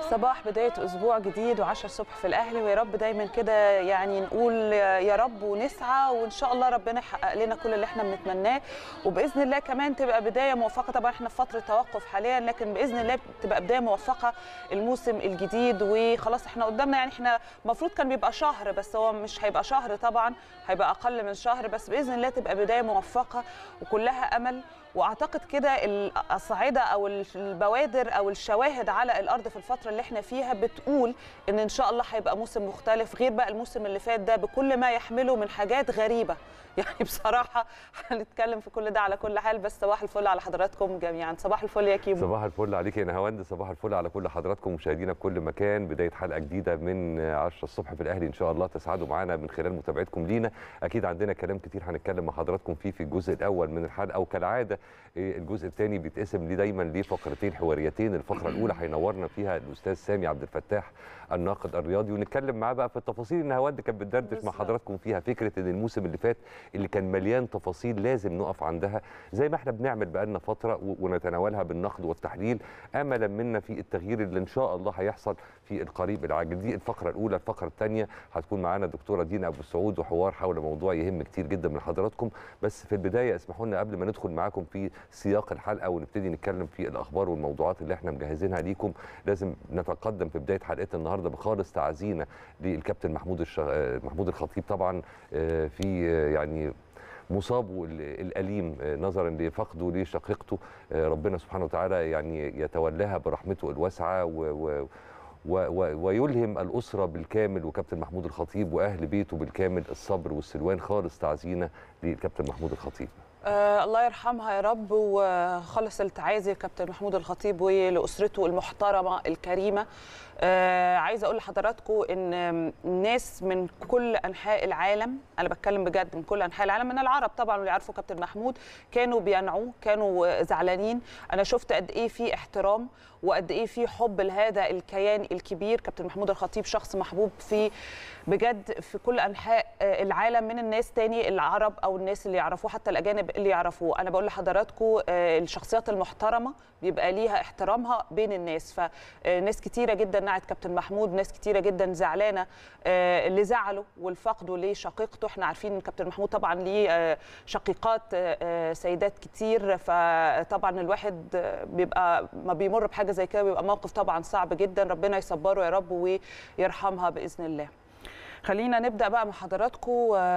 صباح بداية أسبوع جديد و10 الصبح في الأهلي ويا رب دايما كده يعني نقول يا رب ونسعى وإن شاء الله ربنا يحقق لنا كل اللي احنا بنتمناه وبإذن الله كمان تبقى بداية موفقة طبعا احنا في فترة توقف حاليا لكن بإذن الله تبقى بداية موفقة الموسم الجديد وخلاص احنا قدامنا يعني احنا المفروض كان بيبقى شهر بس هو مش هيبقى شهر طبعا هيبقى أقل من شهر بس بإذن الله تبقى بداية موفقة وكلها أمل واعتقد كده الصعيده او البوادر او الشواهد على الارض في الفتره اللي احنا فيها بتقول ان ان شاء الله هيبقى موسم مختلف غير بقى الموسم اللي فات ده بكل ما يحمله من حاجات غريبه يعني بصراحه هنتكلم في كل ده على كل حال بس صباح الفل على حضراتكم جميعا صباح الفل يا كيمو صباح الفل عليك يا نهاوند صباح الفل على كل حضراتكم مشاهدينا في كل مكان بدايه حلقه جديده من 10 الصبح في الاهلي ان شاء الله تسعدوا معانا من خلال متابعتكم لينا اكيد عندنا كلام كتير هنتكلم مع حضراتكم فيه في الجزء الاول من الحلقه وكالعاده الجزء الثاني بيتقسم ليه دايما ليه فقرتين حواريتين الفقره الاولى هينورنا فيها الاستاذ سامي عبد الفتاح الناقد الرياضي ونتكلم معاه بقى في التفاصيل النهاوند كانت بتدردش مع حضراتكم فيها فكره ان الموسم اللي فات اللي كان مليان تفاصيل لازم نقف عندها زي ما احنا بنعمل بقالنا فتره ونتناولها بالنقد والتحليل املا منا في التغيير اللي ان شاء الله هيحصل في القريب العاجل دي الفقره الاولى الفقره الثانيه هتكون معانا الدكتوره دينا ابو سعود وحوار حول موضوع يهم كتير جدا من حضراتكم بس في البدايه اسمحوا لنا قبل ما ندخل معاكم في سياق الحلقه ونبتدي نتكلم في الاخبار والموضوعات اللي احنا مجهزينها ليكم لازم نتقدم في بدايه حلقتنا النهارده بخالص تعزينا للكابتن محمود الش... محمود الخطيب طبعا في يعني مصابه الاليم نظرا لفقده لشقيقته ربنا سبحانه وتعالى يعني يتولاها برحمته الواسعه و, و ويلهم الأسرة بالكامل وكابتن محمود الخطيب وأهل بيته بالكامل الصبر والسلوان خالص تعزينا للكابتن محمود الخطيب آه الله يرحمها يا رب وخلص التعازي كابتن محمود الخطيب ولاسرته المحترمه الكريمه آه عايزه اقول لحضراتكم ان ناس من كل انحاء العالم انا بتكلم بجد من كل انحاء العالم من العرب طبعا واللي يعرفوا كابتن محمود كانوا بينعوه كانوا زعلانين انا شفت قد ايه في احترام وقد ايه في حب لهذا الكيان الكبير كابتن محمود الخطيب شخص محبوب في بجد في كل انحاء العالم من الناس تاني العرب او الناس اللي يعرفوه حتى الاجانب اللي يعرفوه انا بقول لحضراتكم الشخصيات المحترمه بيبقى ليها احترامها بين الناس فناس كتيره جدا نعت كابتن محمود ناس كتيره جدا زعلانه اللي زعلوا والفقدوا لشقيقته احنا عارفين ان كابتن محمود طبعا ليه شقيقات سيدات كتير فطبعا الواحد بيبقى ما بيمر بحاجه زي كده بيبقى موقف طبعا صعب جدا ربنا يصبره يا رب ويرحمها باذن الله خلينا نبدا بقى مع حضراتكم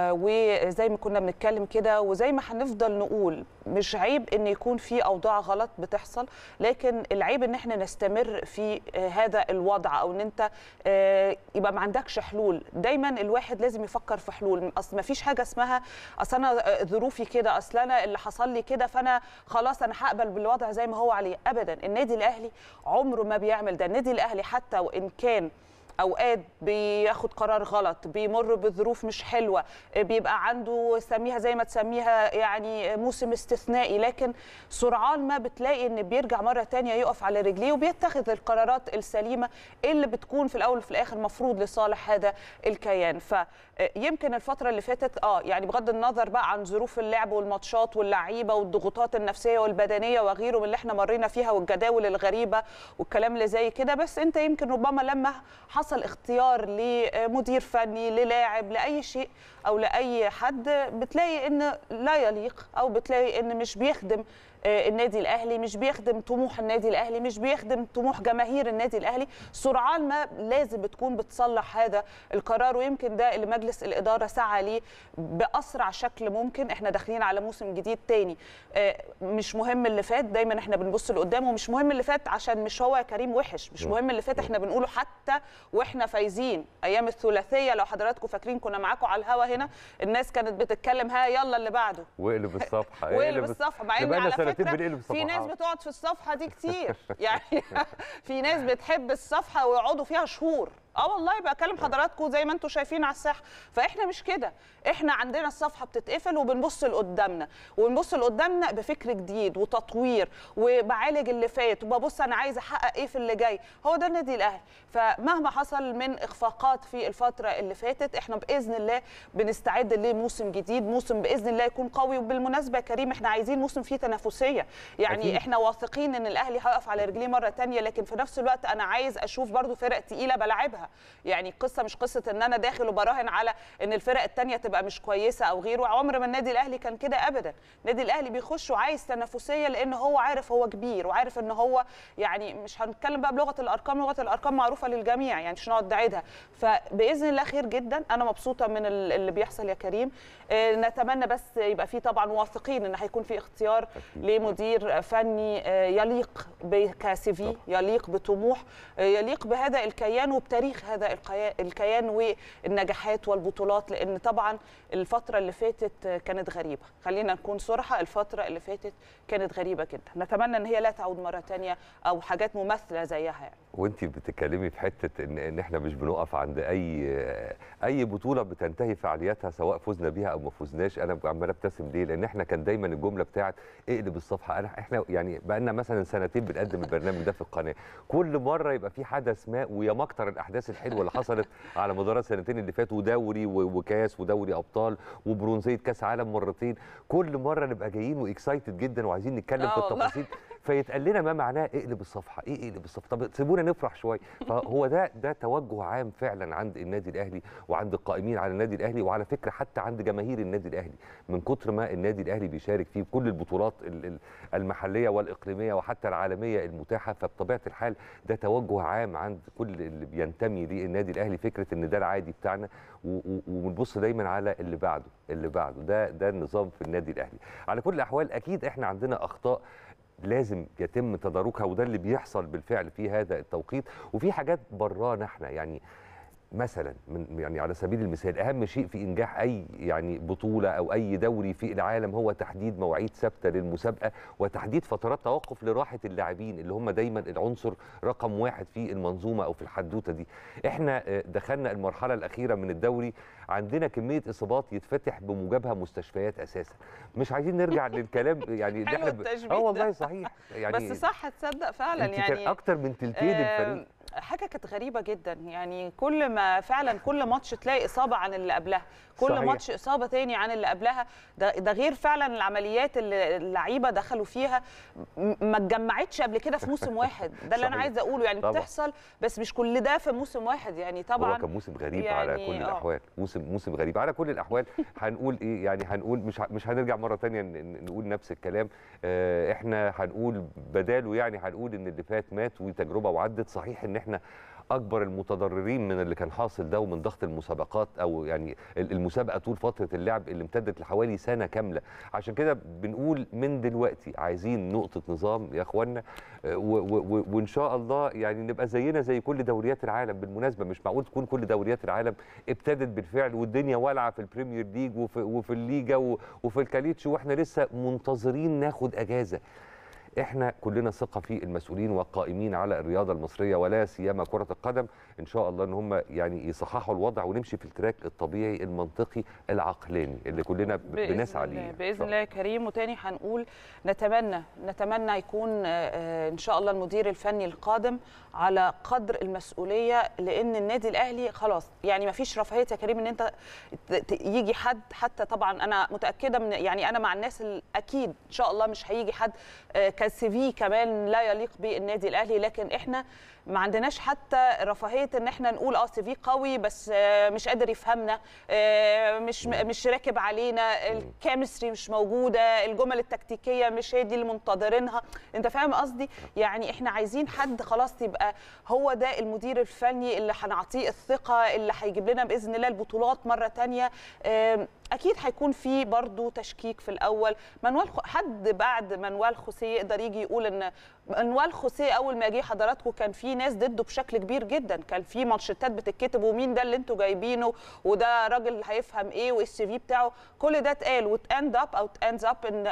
وزي ما كنا بنتكلم كده وزي ما هنفضل نقول مش عيب ان يكون في اوضاع غلط بتحصل لكن العيب ان احنا نستمر في هذا الوضع او ان انت يبقى ما عندكش حلول دايما الواحد لازم يفكر في حلول اصل ما فيش حاجه اسمها اصل انا ظروفي كده اصل انا اللي حصل لي كده فانا خلاص انا هقبل بالوضع زي ما هو عليه ابدا النادي الاهلي عمره ما بيعمل ده النادي الاهلي حتى وان كان اوقات بياخد قرار غلط بيمر بظروف مش حلوه بيبقى عنده سميها زي ما تسميها يعني موسم استثنائي لكن سرعان ما بتلاقي ان بيرجع مره تانية يقف على رجليه وبيتخذ القرارات السليمه اللي بتكون في الاول وفي الاخر مفروض لصالح هذا الكيان فيمكن الفتره اللي فاتت اه يعني بغض النظر بقى عن ظروف اللعب والماتشات واللعيبه والضغوطات النفسيه والبدنيه وغيره من اللي احنا مرينا فيها والجداول الغريبه والكلام اللي زي كده بس انت يمكن ربما لما حصل حصل اختيار لمدير فني للاعب لاي شيء او لاي حد بتلاقي ان لا يليق او بتلاقي ان مش بيخدم النادي الاهلي مش بيخدم طموح النادي الاهلي مش بيخدم طموح جماهير النادي الاهلي سرعان ما لازم بتكون بتصلح هذا القرار ويمكن ده اللي مجلس الاداره سعى ليه باسرع شكل ممكن احنا داخلين على موسم جديد تاني مش مهم اللي فات دايما احنا بنبص لقدام ومش مهم اللي فات عشان مش هو كريم وحش مش مهم اللي فات احنا بنقوله حتى واحنا فايزين ايام الثلاثيه لو حضراتكم فاكرين كنا معاكم على الهوا هنا الناس كانت بتتكلم ها يلا اللي بعده واقلب الصفحه واقلب الصفحه مع ان على فكره بنقلب في ناس بتقعد في الصفحه دي كتير يعني في ناس بتحب الصفحه ويقعدوا فيها شهور اه والله بكلم حضراتكم زي ما انتم شايفين على الساحه فاحنا مش كده احنا عندنا الصفحه بتتقفل وبنبص لقدامنا وبنبص لقدامنا بفكر جديد وتطوير وبعالج اللي فات وببص انا عايز احقق ايه في اللي جاي هو ده النادي الاهلي فمهما حصل من اخفاقات في الفتره اللي فاتت احنا باذن الله بنستعد لموسم جديد موسم باذن الله يكون قوي وبالمناسبه يا كريم احنا عايزين موسم فيه تنافسيه يعني أكيد. أكيد. احنا واثقين ان الاهلي هيقف على رجليه مره تانية لكن في نفس الوقت انا عايز اشوف برضو فرق تقيله بلعبها يعني القصه مش قصه ان انا داخل وبراهن على ان الفرق التانية تبقى مش كويسه او غيره عمر ما النادي الاهلي كان كده ابدا النادي الاهلي بيخش وعايز تنافسيه لان هو عارف هو كبير وعارف ان هو يعني مش هنتكلم بقى بلغه الارقام لغه الارقام معروفه للجميع يعني مش نقعد نعيدها فباذن الله خير جدا انا مبسوطه من ال- اللي بيحصل يا كريم آه، نتمنى بس يبقى في طبعا واثقين ان هيكون في اختيار لمدير فني آه، يليق بكاسيفي يليق بطموح آه، يليق بهذا الكيان وبتاريخ هذا القيا- الكيان والنجاحات والبطولات لان طبعا الفتره اللي فاتت آه، كانت غريبه خلينا نكون صراحه الفتره اللي فاتت كانت غريبه جدا نتمنى ان هي لا تعود مره تانية او حاجات مماثله زيها يعني وانت بتتكلمي في حته ان ان احنا مش بنقف عند اي اي بطوله بتنتهي فعالياتها سواء فزنا بيها او ما فزناش انا عمال ابتسم ليه لان احنا كان دايما الجمله بتاعت اقلب الصفحه انا احنا يعني بقى لنا مثلا سنتين بنقدم البرنامج ده في القناه كل مره يبقى في حدث ما ويا مكتر الاحداث الحلوه اللي حصلت على مدار السنتين اللي فاتوا ودوري و- وكاس ودوري ابطال وبرونزيه كاس عالم مرتين كل مره نبقى جايين واكسايتد جدا وعايزين نتكلم آه في والله. التفاصيل فيتقال لنا ما معناه اقلب الصفحه ايه اقلب الصفحه طب سيبونا نفرح شويه فهو ده ده توجه عام فعلا عند النادي الاهلي وعند القائمين على النادي الاهلي وعلى فكره حتى عند جماهير النادي الاهلي من كتر ما النادي الاهلي بيشارك فيه كل البطولات ال- ال- المحليه والاقليميه وحتى العالميه المتاحه فبطبيعه الحال ده توجه عام عند كل اللي بينتمي للنادي الاهلي فكره ان ده العادي بتاعنا و- و- وبنبص دايما على اللي بعده اللي بعده ده ده النظام في النادي الاهلي على كل الاحوال اكيد احنا عندنا اخطاء لازم يتم تداركها وده اللي بيحصل بالفعل في هذا التوقيت وفي حاجات برانا احنا يعني مثلا من يعني على سبيل المثال اهم شيء في انجاح اي يعني بطوله او اي دوري في العالم هو تحديد مواعيد ثابته للمسابقه وتحديد فترات توقف لراحه اللاعبين اللي هم دايما العنصر رقم واحد في المنظومه او في الحدوته دي احنا آه، دخلنا المرحله الاخيره من الدوري عندنا كميه اصابات يتفتح بموجبها مستشفيات اساسا مش عايزين نرجع للكلام يعني اللي حلو احنا ب- التشبيه اه ده. والله صحيح يعني بس صح تصدق فعلا انت كان يعني اكتر من تلتين الفريق آم، حاجه كانت غريبه جدا يعني كل ما فعلا كل ماتش تلاقي اصابه عن اللي قبلها كل صحيح. ماتش اصابه تاني عن اللي قبلها ده, ده غير فعلا العمليات اللي اللعيبه دخلوا فيها م- ما اتجمعتش قبل كده في موسم واحد ده اللي انا صحيح. عايزه اقوله يعني طبعا. بتحصل بس مش كل ده في موسم واحد يعني طبعا هو كان موسم غريب يعني على يعني كل آه. الاحوال موسم موسم غريب على كل الاحوال هنقول ايه يعني هنقول مش ه- مش هنرجع مره تانية ن- ن- نقول نفس الكلام آه، احنا هنقول بداله يعني هنقول ان اللي فات مات وتجربه وعدت صحيح ان احنا اكبر المتضررين من اللي كان حاصل ده ومن ضغط المسابقات او يعني ال- المسابقه طول فتره اللعب اللي امتدت لحوالي سنه كامله عشان كده بنقول من دلوقتي عايزين نقطه نظام يا اخوانا آه، و- و- و- وان شاء الله يعني نبقى زينا زي كل دوريات العالم بالمناسبه مش معقول تكون كل دوريات العالم ابتدت بالفعل والدنيا والعه في البريمير ليج وفي, وفي الليجا و- وفي الكاليتش واحنا لسه منتظرين ناخد اجازه احنا كلنا ثقه في المسؤولين والقائمين على الرياضه المصريه ولا سيما كره القدم ان شاء الله ان هم يعني يصححوا الوضع ونمشي في التراك الطبيعي المنطقي العقلاني اللي كلنا ب- بإذن بنسعى الله- ليه إن باذن شاء الله يا كريم وتاني هنقول نتمنى نتمنى يكون آه، آه، ان شاء الله المدير الفني القادم على قدر المسؤوليه لان النادي الاهلي خلاص يعني ما فيش رفاهيه يا كريم ان انت ت- ت- يجي حد حتى طبعا انا متاكده من يعني انا مع الناس ال- اكيد ان شاء الله مش هيجي حد آه، كسي في كمان لا يليق بالنادي الاهلي لكن احنا ما عندناش حتى رفاهيه ان احنا نقول اه سي في قوي بس آه، مش قادر يفهمنا آه، مش مش راكب علينا الكيمستري مش موجوده الجمل التكتيكيه مش هي دي اللي منتظرينها انت فاهم قصدي يعني احنا عايزين حد خلاص يبقى هو ده المدير الفني اللي هنعطيه الثقه اللي هيجيب لنا باذن الله البطولات مره تانية آم، اكيد هيكون في برضو تشكيك في الاول مانويل خو... حد بعد مانويل خوسيه يقدر يجي يقول ان مانويل خوسيه اول ما جه حضراتكم كان في ناس ضده بشكل كبير جدا كان في مانشيتات بتتكتب ومين ده اللي انتوا جايبينه وده راجل هيفهم ايه وايه السي في بتاعه كل ده اتقال واتاند اب او اتاندز اب ان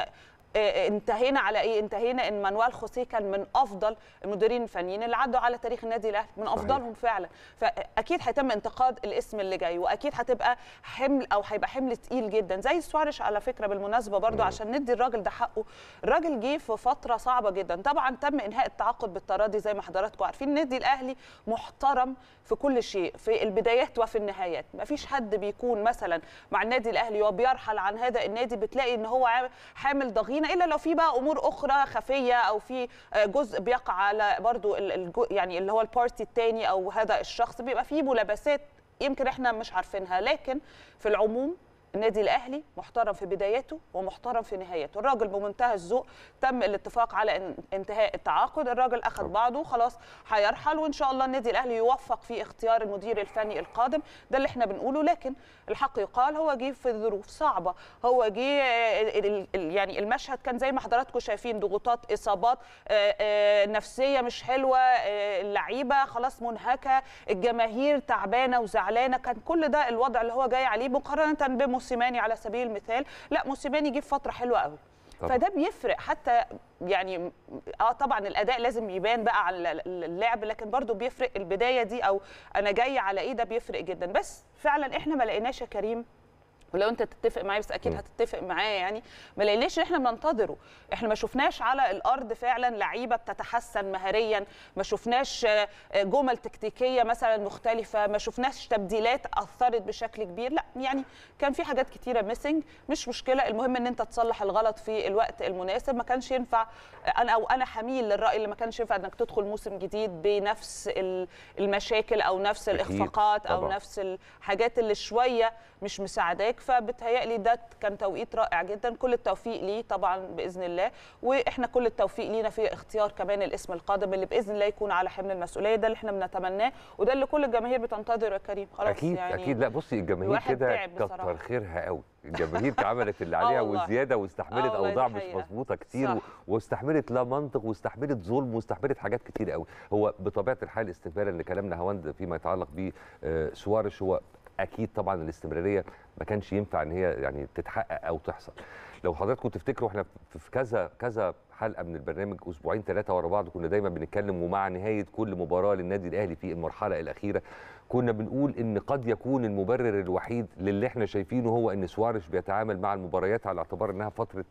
آه، انتهينا على ايه انتهينا ان مانويل خوسيه كان من افضل المديرين الفنيين اللي عدوا على تاريخ النادي الاهلي من صحيح. افضلهم فعلا فاكيد هيتم انتقاد الاسم اللي جاي واكيد هتبقى حمل او هيبقى حمل تقيل جدا زي سواريش على فكره بالمناسبه برضو مم. عشان ندي الراجل ده حقه الراجل جه في فتره صعبه جدا طبعا تم انهاء التعاقد بالتراضي زي ما حضراتكم عارفين النادي الاهلي محترم في كل شيء في البدايات وفي النهايات ما فيش حد بيكون مثلا مع النادي الاهلي وبيرحل عن هذا النادي بتلاقي ان هو عام- حامل ضغينه الا لو في بقى امور اخرى خفيه او في آه، جزء بيقع على برضو ال- الجو- يعني اللي هو البارتي الثاني او هذا الشخص بيبقى فيه ملابسات يمكن احنا مش عارفينها لكن في العموم النادي الاهلي محترم في بداياته ومحترم في نهايته الراجل بمنتهى الذوق تم الاتفاق على ان- انتهاء التعاقد الراجل اخذ طبعا. بعضه خلاص هيرحل وان شاء الله النادي الاهلي يوفق في اختيار المدير الفني القادم ده اللي احنا بنقوله لكن الحق يقال هو جه في ظروف صعبه هو جه آه، ال- ال- ال- يعني المشهد كان زي ما حضراتكم شايفين ضغوطات اصابات آه، آه، نفسيه مش حلوه آه، اللعيبه خلاص منهكه الجماهير تعبانه وزعلانه كان كل ده الوضع اللي هو جاي عليه مقارنه بموسيماني على سبيل المثال لا موسيماني جه في فتره حلوه قوي طبعاً. فده بيفرق حتى يعني اه طبعا الاداء لازم يبان بقى على اللعب لكن برضو بيفرق البدايه دي او انا جاي على ايه ده بيفرق جدا بس فعلا احنا ما لقيناش يا كريم ولو انت تتفق معايا بس اكيد مم. هتتفق معايا يعني ما لقيناش ان احنا بننتظره احنا ما شفناش على الارض فعلا لعيبه بتتحسن مهريا ما شفناش آه، آه، جمل تكتيكيه مثلا مختلفه ما شفناش تبديلات اثرت بشكل كبير لا يعني كان في حاجات كتيره ميسنج مش مشكله المهم ان انت تصلح الغلط في الوقت المناسب ما كانش ينفع انا او انا حميل للراي اللي ما كانش ينفع انك تدخل موسم جديد بنفس ال- المشاكل او نفس أكيد، الاخفاقات او طبعاً. نفس الحاجات اللي شويه مش مساعداك فبتهيألي ده كان توقيت رائع جدا كل التوفيق ليه طبعا باذن الله واحنا كل التوفيق لينا في اختيار كمان الاسم القادم اللي باذن الله يكون على حمل المسؤوليه ده اللي احنا بنتمناه وده اللي كل الجماهير بتنتظره يا كريم خلاص اكيد يعني اكيد لا بصي الجماهير الواحد كده تعب بصراحة. كتر خيرها قوي الجماهير عملت اللي عليها والله. وزياده واستحملت آه والله اوضاع دي مش حقيقة. مظبوطه كتير صح. و- واستحملت لا منطق واستحملت ظلم واستحملت حاجات كتير قوي هو بطبيعه الحال استقبالا لكلامنا هوند فيما يتعلق ب آه، سوارش هو اكيد طبعا الاستمراريه ما كانش ينفع ان هي يعني تتحقق او تحصل لو حضراتكم تفتكروا احنا في في كذا كذا حلقه من البرنامج اسبوعين ثلاثه ورا بعض كنا دايما بنتكلم ومع نهايه كل مباراه للنادي الاهلي في المرحله الاخيره كنا بنقول ان قد يكون المبرر الوحيد للي احنا شايفينه هو ان سوارش بيتعامل مع المباريات على اعتبار انها فتره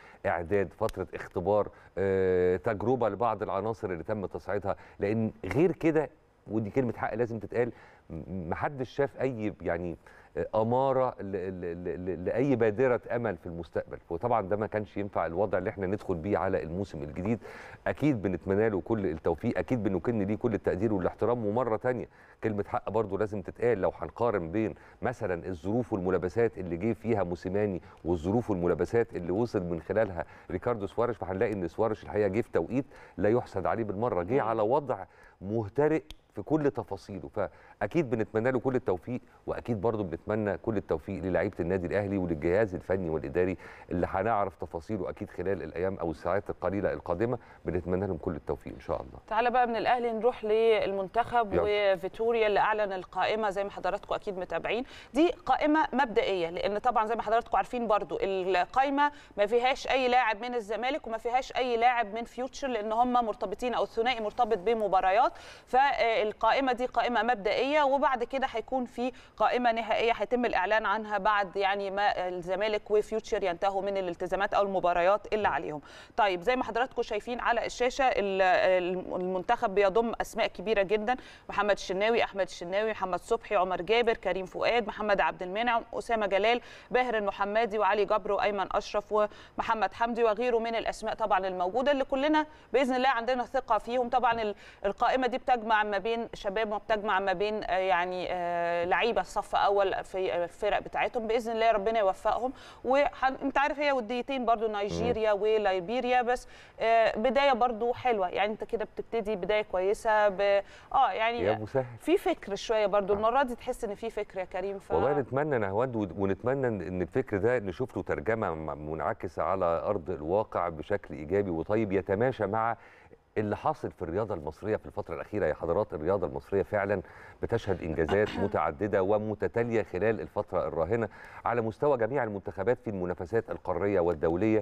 اعداد فتره اختبار آه، تجربه لبعض العناصر اللي تم تصعيدها لان غير كده ودي كلمه حق لازم تتقال م- محدش شاف اي يعني آه، اماره ل- ل- ل- لاي بادره امل في المستقبل وطبعا ده ما كانش ينفع الوضع اللي احنا ندخل بيه على الموسم الجديد اكيد بنتمنى له كل التوفيق اكيد بنكن ليه كل التقدير والاحترام ومره تانية كلمه حق برضو لازم تتقال لو هنقارن بين مثلا الظروف والملابسات اللي جه فيها موسيماني والظروف والملابسات اللي وصل من خلالها ريكاردو سوارش فهنلاقي ان سوارش الحقيقه جه في توقيت لا يحسد عليه بالمره جه مم. على وضع مهترئ في كل تفاصيله فاكيد بنتمنى له كل التوفيق واكيد برضو بنتمنى كل التوفيق للاعيبه النادي الاهلي وللجهاز الفني والاداري اللي هنعرف تفاصيله اكيد خلال الايام او الساعات القليله القادمه بنتمنى لهم كل التوفيق ان شاء الله تعالى بقى من الاهلي نروح للمنتخب يلا. وفيتوريا اللي اعلن القائمه زي ما حضراتكم اكيد متابعين دي قائمه مبدئيه لان طبعا زي ما حضراتكم عارفين برضو القائمه ما فيهاش اي لاعب من الزمالك وما فيهاش اي لاعب من فيوتشر لان هم مرتبطين او الثنائي مرتبط بمباريات فالقائمه دي قائمه مبدئيه وبعد كده هيكون في قائمه نهائيه هيتم الاعلان عنها بعد يعني ما الزمالك وفيوتشر ينتهوا من الالتزامات او المباريات اللي عليهم طيب زي ما حضراتكم شايفين على الشاشه ال- المنتخب بيضم اسماء كبيره جدا محمد الشناوي احمد الشناوي محمد صبحي عمر جابر كريم فؤاد محمد عبد المنعم اسامه جلال باهر المحمدي وعلي جبر وايمن اشرف ومحمد حمدي وغيره من الاسماء طبعا الموجوده اللي كلنا باذن الله عندنا ثقه فيهم طبعا ال- القائمه دي بتجمع ما بين شباب وبتجمع ما بين آه، يعني آه، لعيبه صف اول في الفرق بتاعتهم باذن الله ربنا يوفقهم وانت عارف هي وديتين برضو نيجيريا وليبيريا بس آه، بدايه برضو حلوه يعني انت كده بتبتدي بدايه كويسه ب... اه يا يعني مسهل في فكر شويه برضو آه. المره دي تحس ان في فكر يا كريم ف... والله نتمنى نهواند ود- ونتمنى إن- ان الفكر ده نشوف له ترجمه م- منعكسه على ارض الواقع بشكل ايجابي وطيب يتماشى مع اللي حاصل في الرياضه المصريه في الفتره الاخيره يا حضرات الرياضه المصريه فعلا بتشهد انجازات متعدده ومتتاليه خلال الفتره الراهنه على مستوى جميع المنتخبات في المنافسات القاريه والدوليه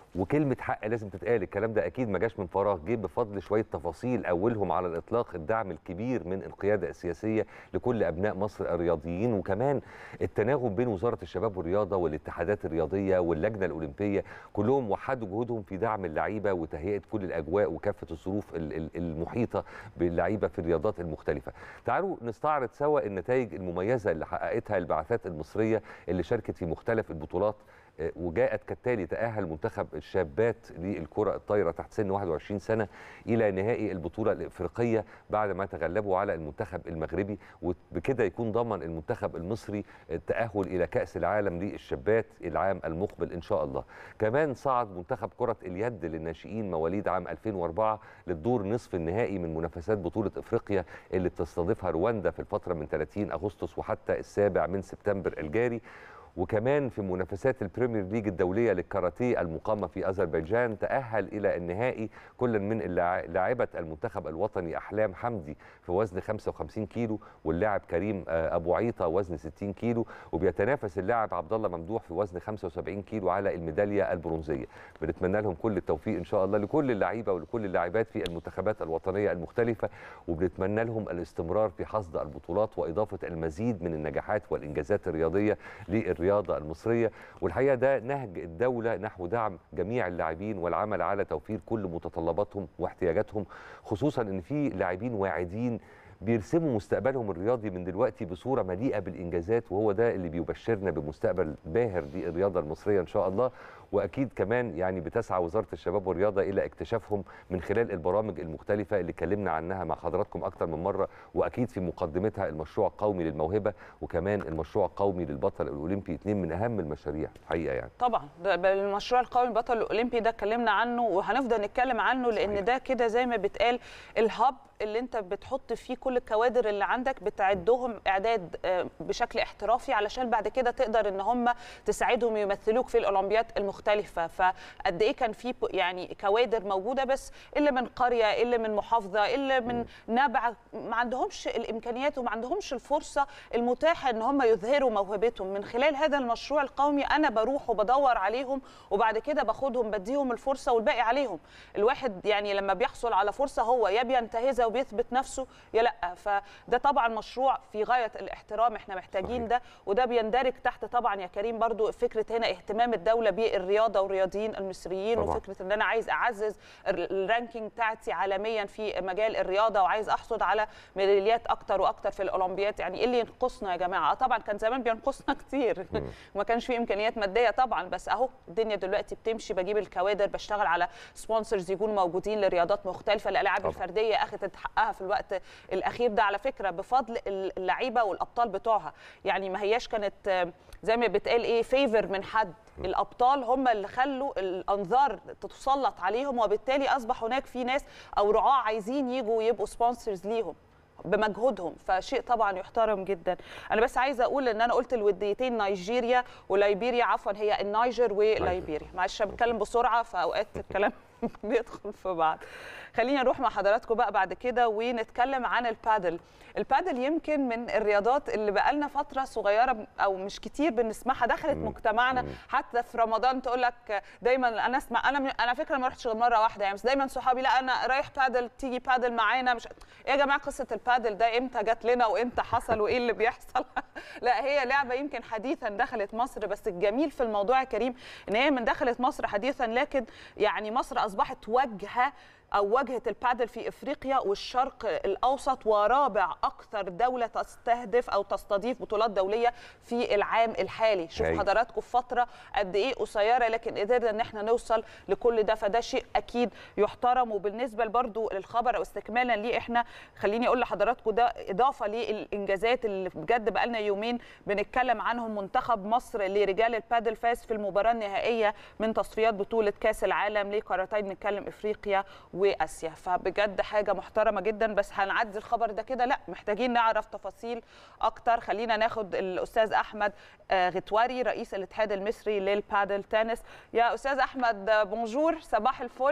وكلمه حق لازم تتقال الكلام ده اكيد ما جاش من فراغ جه بفضل شويه تفاصيل اولهم على الاطلاق الدعم الكبير من القياده السياسيه لكل ابناء مصر الرياضيين وكمان التناغم بين وزاره الشباب والرياضه والاتحادات الرياضيه واللجنه الاولمبيه كلهم وحدوا جهودهم في دعم اللعيبه وتهيئه كل الاجواء وكافه الظروف ال- ال- المحيطه باللعيبه في الرياضات المختلفه تعالوا نستعرض سوا النتائج المميزه اللي حققتها البعثات المصريه اللي شاركت في مختلف البطولات آه، وجاءت كالتالي تأهل منتخب الشابات للكرة الطايرة تحت سن 21 سنة إلى نهائي البطولة الإفريقية بعد ما تغلبوا على المنتخب المغربي وبكده يكون ضمن المنتخب المصري التأهل إلى كأس العالم للشابات العام المقبل إن شاء الله كمان صعد منتخب كرة اليد للناشئين مواليد عام 2004 للدور نصف النهائي من منافسات بطولة إفريقيا اللي بتستضيفها رواندا في الفترة من 30 أغسطس وحتى السابع من سبتمبر الجاري وكمان في منافسات البريمير ليج الدوليه للكاراتيه المقامه في اذربيجان تاهل الى النهائي كل من اللاع- لاعبه المنتخب الوطني احلام حمدي في وزن 55 كيلو واللاعب كريم آه، ابو عيطه وزن 60 كيلو وبيتنافس اللاعب عبد الله ممدوح في وزن 75 كيلو على الميداليه البرونزيه بنتمنى لهم كل التوفيق ان شاء الله لكل اللعيبه ولكل اللاعبات في المنتخبات الوطنيه المختلفه وبنتمنى لهم الاستمرار في حصد البطولات واضافه المزيد من النجاحات والانجازات الرياضيه للرياضه المصريه والحقيقه ده نهج الدوله نحو دعم جميع اللاعبين والعمل على توفير كل متطلباتهم واحتياجاتهم خصوصا ان في لاعبين واعدين بيرسموا مستقبلهم الرياضي من دلوقتي بصوره مليئه بالانجازات وهو ده اللي بيبشرنا بمستقبل باهر للرياضه المصريه ان شاء الله واكيد كمان يعني بتسعى وزاره الشباب والرياضه الى اكتشافهم من خلال البرامج المختلفه اللي اتكلمنا عنها مع حضراتكم اكتر من مره واكيد في مقدمتها المشروع القومي للموهبه وكمان المشروع القومي للبطل الاولمبي اثنين من اهم المشاريع حقيقه يعني طبعا ده بل- المشروع القومي البطل الاولمبي ده اتكلمنا عنه وهنفضل نتكلم عنه لان صحيح. ده كده زي ما بيتقال الهب اللي انت بتحط فيه كل الكوادر اللي عندك بتعدهم اعداد آه، بشكل احترافي علشان بعد كده تقدر ان هم تساعدهم يمثلوك في الاولمبياد المختلفه فقد ايه كان في ب- يعني كوادر موجوده بس الا من قريه الا من محافظه الا من نبع ما عندهمش الامكانيات وما عندهمش الفرصه المتاحه ان هم يظهروا موهبتهم من خلال هذا المشروع القومي انا بروح وبدور عليهم وبعد كده باخدهم بديهم الفرصه والباقي عليهم الواحد يعني لما بيحصل على فرصه هو يا بينتهزها وبيثبت نفسه يا لا فده طبعا مشروع في غايه الاحترام احنا محتاجين صحيح. ده وده بيندرج تحت طبعا يا كريم برضو فكره هنا اهتمام الدوله بالرياضه والرياضيين المصريين طبعاً. وفكره ان انا عايز اعزز ال- الرانكينج بتاعتي عالميا في مجال الرياضه وعايز احصد على ميداليات اكتر واكتر في الاولمبياد يعني ايه اللي ينقصنا يا جماعه آه طبعا كان زمان بينقصنا كتير وما كانش في امكانيات ماديه طبعا بس اهو الدنيا دلوقتي بتمشي بجيب الكوادر بشتغل على سبونسرز يكونوا موجودين لرياضات مختلفه الالعاب طبعاً. الفرديه اخذت حقها في الوقت الاخير ده على فكره بفضل اللعيبه والابطال بتوعها يعني ما هياش كانت آه، زي ما بتقال ايه فيفر من حد الابطال هم اللي خلوا الانظار تتسلط عليهم وبالتالي اصبح هناك في ناس او رعاه عايزين يجوا يبقوا سبونسرز ليهم بمجهودهم فشيء طبعا يحترم جدا انا بس عايزه اقول ان انا قلت الوديتين نيجيريا وليبيريا عفوا هي النيجر وليبيريا معلش أنا بتكلم بسرعه فاوقات الكلام بيدخل في بعض خلينا نروح مع حضراتكم بقى بعد كده ونتكلم عن البادل البادل يمكن من الرياضات اللي بقالنا فتره صغيره او مش كتير بنسمعها دخلت مم. مجتمعنا مم. حتى في رمضان تقول لك دايما انا اسمع انا انا فكره ما رحتش غير مره واحده يعني بس دايما صحابي لا انا رايح بادل تيجي بادل معانا مش ايه يا جماعه قصه البادل ده امتى جت لنا وامتى حصل وايه اللي بيحصل لا هي لعبه يمكن حديثا دخلت مصر بس الجميل في الموضوع يا كريم ان هي من دخلت مصر حديثا لكن يعني مصر اصبحت واجهه او واجهه البادل في افريقيا والشرق الاوسط ورابع اكثر دوله تستهدف او تستضيف بطولات دوليه في العام الحالي شوفوا هايل. حضراتكم في فتره قد ايه قصيره لكن قدرنا ان احنا نوصل لكل ده فده شيء اكيد يحترم وبالنسبه برضو للخبر او استكمالا ليه احنا خليني اقول لحضراتكم ده اضافه للانجازات اللي بجد بقالنا يومين بنتكلم عنهم منتخب مصر لرجال البادل فاز في المباراه النهائيه من تصفيات بطوله كاس العالم لقارتين بنتكلم افريقيا واسيا فبجد حاجه محترمه جدا بس هنعدي الخبر ده كده لا محتاجين نعرف تفاصيل اكتر خلينا ناخد الاستاذ احمد آه، غتواري رئيس الاتحاد المصري للبادل تنس يا استاذ احمد آه، بونجور صباح الفل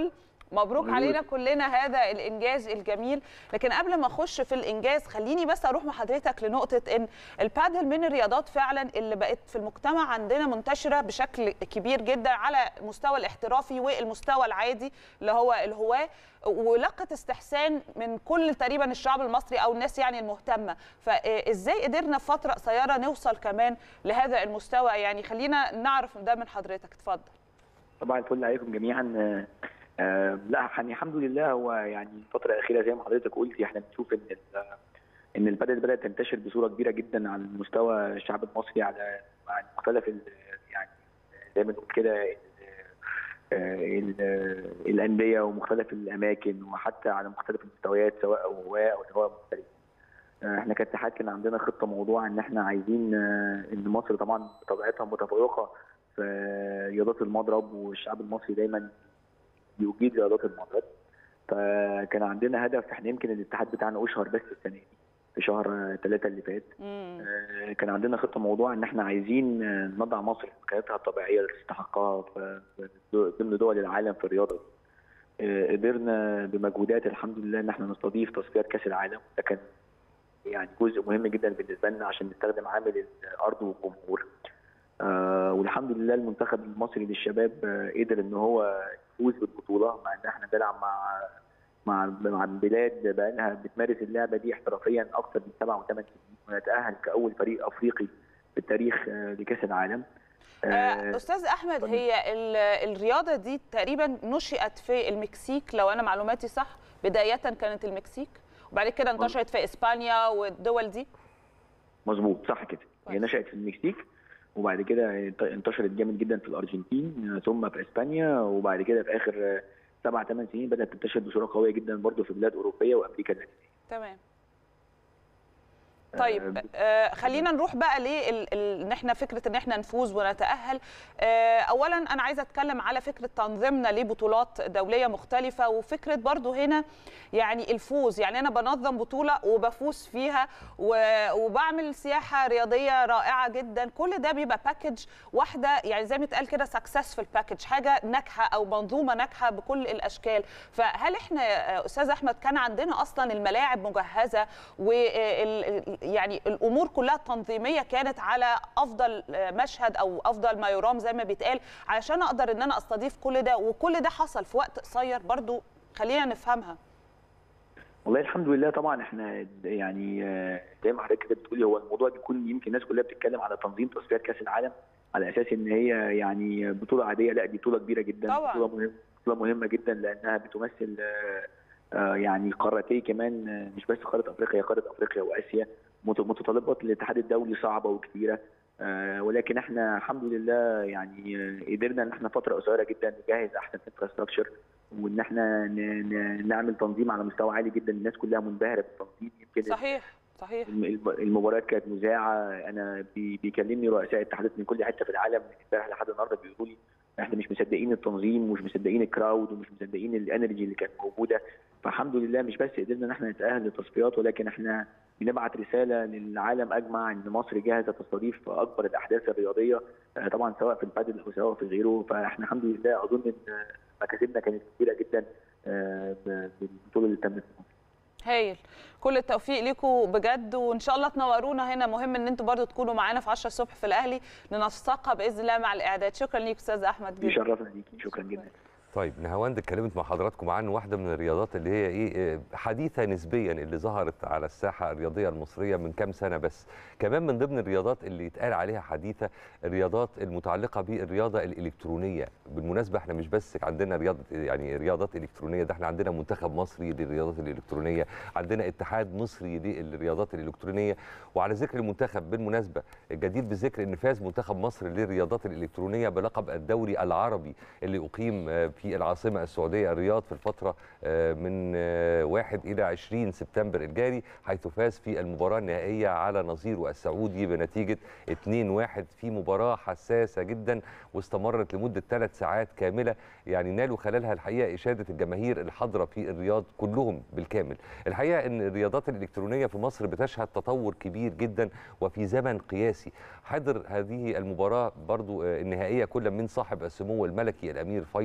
مبروك مبروك. علينا كلنا هذا الانجاز الجميل لكن قبل ما اخش في الانجاز خليني بس اروح مع حضرتك لنقطه ان البادل من الرياضات فعلا اللي بقت في المجتمع عندنا منتشره بشكل كبير جدا على المستوى الاحترافي والمستوى العادي اللي هو الهواه ولقت استحسان من كل تقريبا الشعب المصري او الناس يعني المهتمه فازاي قدرنا في فتره قصيره نوصل كمان لهذا المستوى يعني خلينا نعرف ده من حضرتك اتفضل طبعا الفل عليكم جميعا آه، آه، لا يعني الحمد لله هو يعني الفتره الاخيره زي ما حضرتك قلتي احنا بنشوف ان ال- ان البادل بدات تنتشر بصوره كبيره جدا على مستوى الشعب المصري على على مختلف ال- يعني زي ما نقول كده ال- آه، ال- الانديه ومختلف الاماكن وحتى على مختلف المستويات سواء هواه او سواء مختلف آه، احنا كاتحاد كان عندنا خطه موضوع ان احنا عايزين آه، ان مصر طبعا بطبيعتها متفوقه في رياضات المضرب والشعب المصري دايما يجيد رياضات المضرب فكان عندنا هدف احنا يمكن الاتحاد بتاعنا اشهر بس السنه دي في شهر ثلاثة اللي فات مم. آه، كان عندنا خطه موضوع ان احنا عايزين آه، نضع مصر في مكانتها الطبيعيه اللي تستحقها في في ضمن دول العالم في الرياضه دي. آه، قدرنا بمجهودات الحمد لله ان احنا نستضيف تصفيات كاس العالم ده كان يعني جزء مهم جدا بالنسبه لنا عشان نستخدم عامل الارض والجمهور آه والحمد لله المنتخب المصري للشباب آه قدر ان هو يفوز بالبطوله مع ان احنا بنلعب مع مع مع بلاد بقى لها بتمارس اللعبه دي احترافيا اكثر من سبع وثمان سنين ونتاهل كاول فريق افريقي في التاريخ آه لكاس العالم آه، استاذ احمد اتفضل. هي ال- الرياضه دي تقريبا نشئت في المكسيك لو انا معلوماتي صح بدايه كانت المكسيك وبعد كده انتشرت في اسبانيا والدول دي مظبوط صح كده هي كويس. نشأت في المكسيك وبعد كده انت- انتشرت جامد جدا في الارجنتين آه، ثم في اسبانيا وبعد كده في اخر آه، سبع ثمان سنين بدات تنتشر بصوره قويه جدا برضه في بلاد اوروبيه وامريكا اللاتينيه تمام طيب آه خلينا نروح بقى ليه ان احنا فكره ان احنا نفوز ونتاهل آه اولا انا عايزه اتكلم على فكره تنظيمنا لبطولات دوليه مختلفه وفكره برضو هنا يعني الفوز يعني انا بنظم بطوله وبفوز فيها و- وبعمل سياحه رياضيه رائعه جدا كل ده بيبقى باكج واحده يعني زي ما اتقال كده سكسسفul باكج حاجه ناجحه او منظومه ناجحه بكل الاشكال فهل احنا آه، استاذ احمد كان عندنا اصلا الملاعب مجهزه وال يعني الامور كلها التنظيميه كانت على افضل آه، مشهد او افضل ما يرام زي ما بيتقال علشان اقدر ان انا استضيف كل ده وكل ده حصل في وقت قصير برضو خلينا نفهمها والله الحمد لله طبعا احنا يعني آه، زي ما حضرتك كده بتقولي هو الموضوع بيكون يمكن الناس كلها بتتكلم على تنظيم تصفيات كاس العالم على اساس ان هي يعني بطوله عاديه لا دي بطوله كبيره جدا طبعاً. بطوله مهمه بطوله مهمه جدا لانها بتمثل آه، آه، يعني قارتين كمان آه، مش بس قاره افريقيا هي قاره افريقيا واسيا مت- متطلبات الاتحاد الدولي صعبه وكبيره آه، ولكن احنا الحمد لله يعني آه، قدرنا ان احنا فتره قصيره جدا نجهز احسن انفراستراكشر وان احنا ن- ن- نعمل تنظيم على مستوى عالي جدا الناس كلها منبهره بالتنظيم يمكن صحيح صحيح الم- الم- المباريات كانت مذاعه انا بي- بيكلمني رؤساء اتحادات من كل حته في العالم من امبارح لحد النهارده بيقولوا لي احنا مش مصدقين التنظيم ومش مصدقين الكراود ومش مصدقين الانرجي اللي كانت موجوده فالحمد لله مش بس قدرنا ان احنا نتاهل للتصفيات ولكن احنا بنبعت رساله للعالم اجمع ان مصر جاهزه تستضيف اكبر الاحداث الرياضيه آه، طبعا سواء في البادل او سواء في غيره فاحنا الحمد لله اظن ان مكاسبنا كانت كبيره جدا آه، ب- بالبطوله اللي تمت في مصر. هايل كل التوفيق ليكم بجد وان شاء الله تنورونا هنا مهم ان انتوا برضو تكونوا معانا في 10 الصبح في الاهلي ننسقها باذن الله مع الاعداد شكرا ليك استاذ احمد جدا يشرفنا ليكي شكرا جدا طيب نهاوند اتكلمت مع حضراتكم عن واحده من الرياضات اللي هي ايه آه، حديثه نسبيا اللي ظهرت على الساحه الرياضيه المصريه من كام سنه بس كمان من ضمن الرياضات اللي يتقال عليها حديثه الرياضات المتعلقه بالرياضه الالكترونيه بالمناسبه احنا مش بس عندنا رياضه يعني رياضات الكترونيه ده احنا عندنا منتخب مصري للرياضات الالكترونيه عندنا اتحاد مصري للرياضات الالكترونيه وعلى ذكر المنتخب بالمناسبه الجدير بالذكر ان فاز منتخب مصر للرياضات الالكترونيه بلقب الدوري العربي اللي اقيم آه، في العاصمه السعوديه الرياض في الفتره آه، من آه، 1 الى 20 سبتمبر الجاري حيث فاز في المباراه النهائيه على نظيره السعودي بنتيجه 2-1 في مباراه حساسه جدا واستمرت لمده ثلاث ساعات كامله يعني نالوا خلالها الحقيقه اشاده الجماهير الحاضره في الرياض كلهم بالكامل الحقيقه ان الرياضات الالكترونيه في مصر بتشهد تطور كبير جدا وفي زمن قياسي حضر هذه المباراه برضو آه، النهائيه كل من صاحب السمو الملكي الامير فيصل بن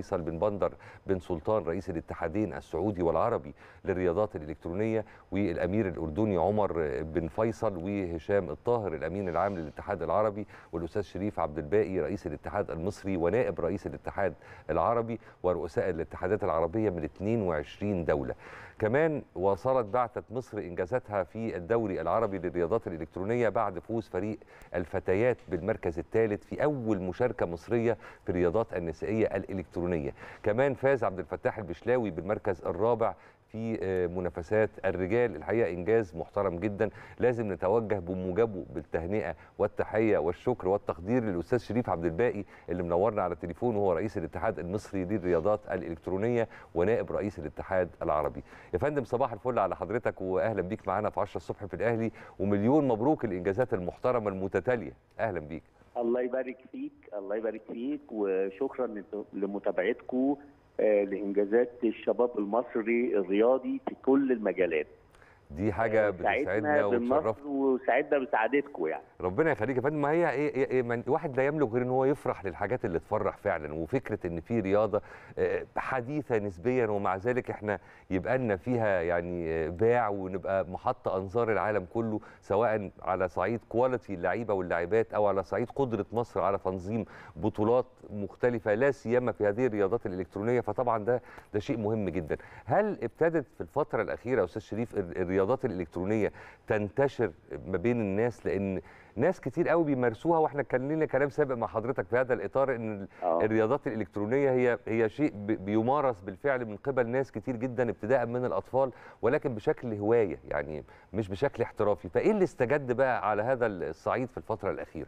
اسكندر بن سلطان رئيس الاتحادين السعودي والعربي للرياضات الالكترونيه والامير الاردني عمر بن فيصل وهشام الطاهر الامين العام للاتحاد العربي والاستاذ شريف عبد الباقي رئيس الاتحاد المصري ونائب رئيس الاتحاد العربي ورؤساء الاتحادات العربيه من 22 دوله. كمان واصلت بعثة مصر إنجازاتها في الدوري العربي للرياضات الإلكترونية بعد فوز فريق الفتيات بالمركز الثالث في أول مشاركة مصرية في الرياضات النسائية الإلكترونية كمان فاز عبد الفتاح البشلاوي بالمركز الرابع في منافسات الرجال الحقيقه انجاز محترم جدا لازم نتوجه بموجبه بالتهنئه والتحيه والشكر والتقدير للاستاذ شريف عبد الباقي اللي منورنا على التليفون وهو رئيس الاتحاد المصري للرياضات الالكترونيه ونائب رئيس الاتحاد العربي يا فندم صباح الفل على حضرتك واهلا بيك معانا في 10 الصبح في الاهلي ومليون مبروك الانجازات المحترمه المتتاليه اهلا بيك الله يبارك فيك الله يبارك فيك وشكرا لمتابعتكم لانجازات الشباب المصري الرياضي في كل المجالات دي حاجه بتسعدنا وتشرفنا وسعدنا بسعادتكم يعني ربنا يخليك يا فندم ما هي إيه إيه إيه الواحد لا يملك غير ان هو يفرح للحاجات اللي تفرح فعلا وفكره ان في رياضه حديثه نسبيا ومع ذلك احنا يبقى لنا فيها يعني باع ونبقى محط انظار العالم كله سواء على صعيد كواليتي اللعيبه واللاعبات او على صعيد قدره مصر على تنظيم بطولات مختلفه لا سيما في هذه الرياضات الالكترونيه فطبعا ده ده شيء مهم جدا هل ابتدت في الفتره الاخيره استاذ شريف الرياضات الالكترونيه تنتشر ما بين الناس لان ناس كتير قوي بيمارسوها واحنا كان لنا كلام سابق مع حضرتك في هذا الاطار ان أوه. الرياضات الالكترونيه هي هي شيء بيمارس بالفعل من قبل ناس كتير جدا ابتداء من الاطفال ولكن بشكل هوايه يعني مش بشكل احترافي فايه اللي استجد بقى على هذا الصعيد في الفتره الاخيره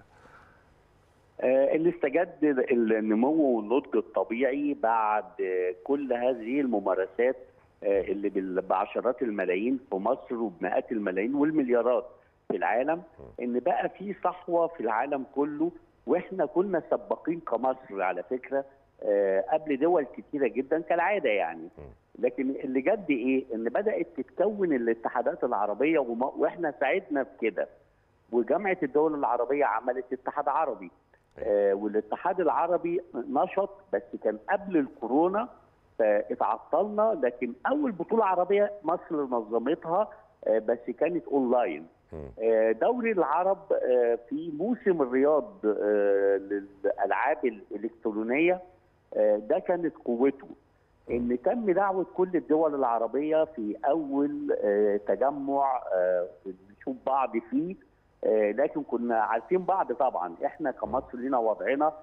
آه اللي استجد النمو والنضج الطبيعي بعد كل هذه الممارسات اللي بعشرات الملايين في مصر وبمئات الملايين والمليارات في العالم ان بقى في صحوه في العالم كله واحنا كنا سباقين كمصر على فكره قبل دول كتيره جدا كالعاده يعني لكن اللي جد ايه ان بدات تتكون الاتحادات العربيه واحنا ساعدنا في كده وجامعه الدول العربيه عملت اتحاد عربي آه والاتحاد العربي نشط بس كان قبل الكورونا اتعطلنا لكن اول بطوله عربيه مصر نظمتها بس كانت اونلاين دوري العرب في موسم الرياض للالعاب الالكترونيه ده كانت قوته ان تم دعوه كل الدول العربيه في اول تجمع نشوف بعض فيه لكن كنا عارفين بعض طبعا احنا كمصر لنا وضعنا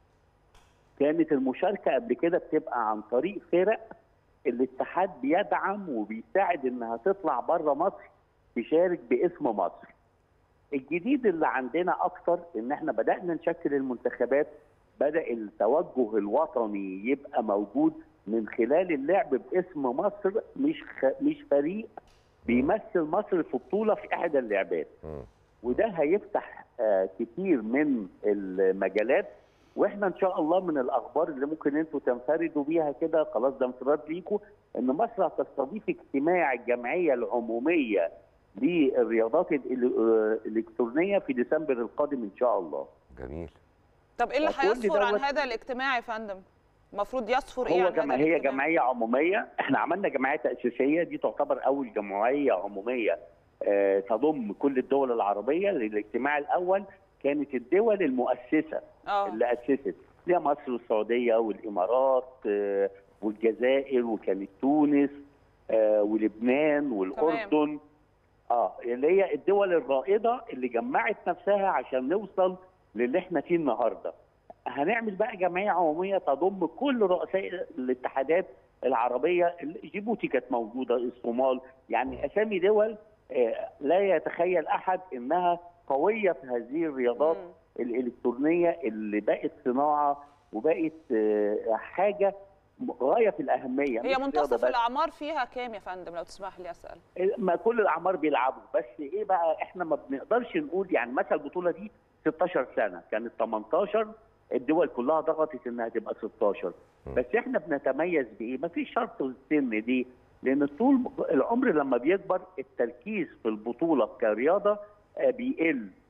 كانت المشاركه قبل كده بتبقى عن طريق فرق الاتحاد بيدعم وبيساعد انها تطلع بره مصر تشارك باسم مصر. الجديد اللي عندنا اكتر ان احنا بدانا نشكل المنتخبات بدا التوجه الوطني يبقى موجود من خلال اللعب باسم مصر مش خ... مش فريق بيمثل مصر في بطوله في احدى اللعبات. وده هيفتح آه كتير من المجالات واحنا ان شاء الله من الاخبار اللي ممكن انتم تنفردوا بيها كده خلاص ده انفراد ليكم ان مصر هتستضيف اجتماع الجمعيه العموميه للرياضات الالكترونيه في ديسمبر القادم ان شاء الله. جميل. طب ايه اللي هيصفر عن هذا الاجتماع يا فندم؟ المفروض يصفر ايه هو عن جمع... هذا هي الاجتماع؟ جمعيه عموميه احنا عملنا جمعيه تاسيسيه دي تعتبر اول جمعيه عموميه آه تضم كل الدول العربيه للاجتماع الاول كانت الدول المؤسسه اه اللي اسست اللي هي مصر والسعوديه والامارات آه والجزائر وكانت تونس آه ولبنان والاردن اه اللي هي الدول الرائده اللي جمعت نفسها عشان نوصل للي احنا فيه النهارده. هنعمل بقى جمعيه عموميه تضم كل رؤساء الاتحادات العربيه جيبوتي كانت موجوده الصومال يعني اسامي دول آه لا يتخيل احد انها قويه في هذه الرياضات مم. الالكترونيه اللي بقت صناعه وبقت آه حاجه غايه في الاهميه هي مش منتصف رياضة بس. الاعمار فيها كام يا فندم لو تسمح لي اسال؟ ما كل الاعمار بيلعبوا بس ايه بقى احنا ما بنقدرش نقول يعني مثلا البطوله دي 16 سنه كانت 18 الدول كلها ضغطت انها تبقى 16 بس احنا بنتميز بايه؟ ما فيش شرط السن دي لان طول العمر لما بيكبر التركيز في البطوله كرياضه آه، بيقل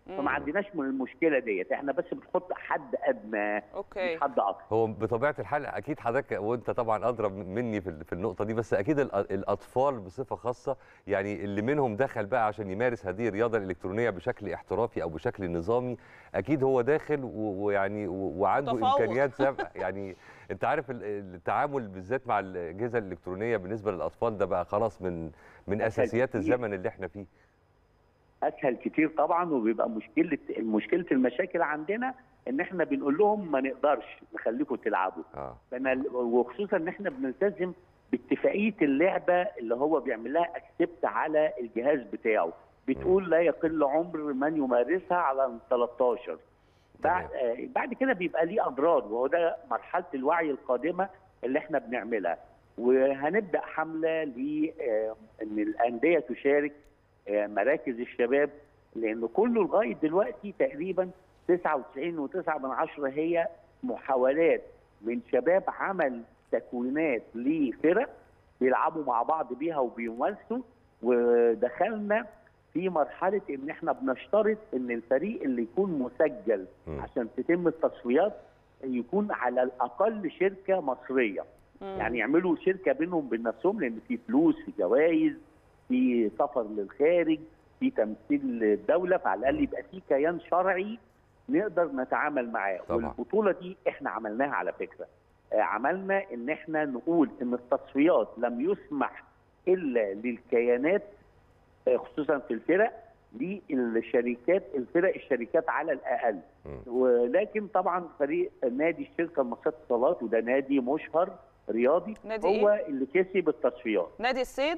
فما عندناش من المشكله ديت احنا بس بنحط حد ادنى اوكي مش حد اقصى هو بطبيعه الحال اكيد حضرتك وانت طبعا ادرى مني في في النقطه دي بس اكيد الأ- الاطفال بصفه خاصه يعني اللي منهم دخل بقى عشان يمارس هذه الرياضه الالكترونيه بشكل احترافي او بشكل نظامي اكيد هو داخل و- ويعني و- وعنده متفوق. امكانيات سابقه يعني انت عارف ال- التعامل بالذات مع الاجهزه الالكترونيه بالنسبه للاطفال ده بقى خلاص من من أسهل اساسيات كتير. الزمن اللي احنا فيه اسهل كتير طبعا وبيبقى مشكله مشكله المشاكل عندنا ان احنا بنقول لهم ما نقدرش نخليكم تلعبوا اه فانا وخصوصا ان احنا بنلتزم باتفاقيه اللعبه اللي هو بيعمل لها اكسبت على الجهاز بتاعه بتقول لا يقل عمر من يمارسها على 13 بعد آه، بعد كده بيبقى ليه اضرار وهو ده مرحله الوعي القادمه اللي احنا بنعملها وهنبدا حمله ل آه، ان الانديه تشارك آه، مراكز الشباب لان كله لغايه دلوقتي تقريبا 99.9 من عشرة هي محاولات من شباب عمل تكوينات لفرق بيلعبوا مع بعض بيها وبيمارسوا ودخلنا في مرحله ان احنا بنشترط ان الفريق اللي يكون مسجل مم. عشان تتم التصفيات يكون على الاقل شركه مصريه مم. يعني يعملوا شركه بينهم بين نفسهم لان في فلوس في جوائز في سفر للخارج في تمثيل الدوله فعلى الاقل يبقى في كيان شرعي نقدر نتعامل معاه طبعا. والبطوله دي احنا عملناها على فكره آه، عملنا ان احنا نقول ان التصفيات لم يسمح الا للكيانات آه، خصوصا في الفرق للشركات الفرق الشركات على الاقل مم. ولكن طبعا فريق نادي الشركه المصريه للاتصالات وده نادي مشهر رياضي نادي هو اللي كسب التصفيات نادي الصيد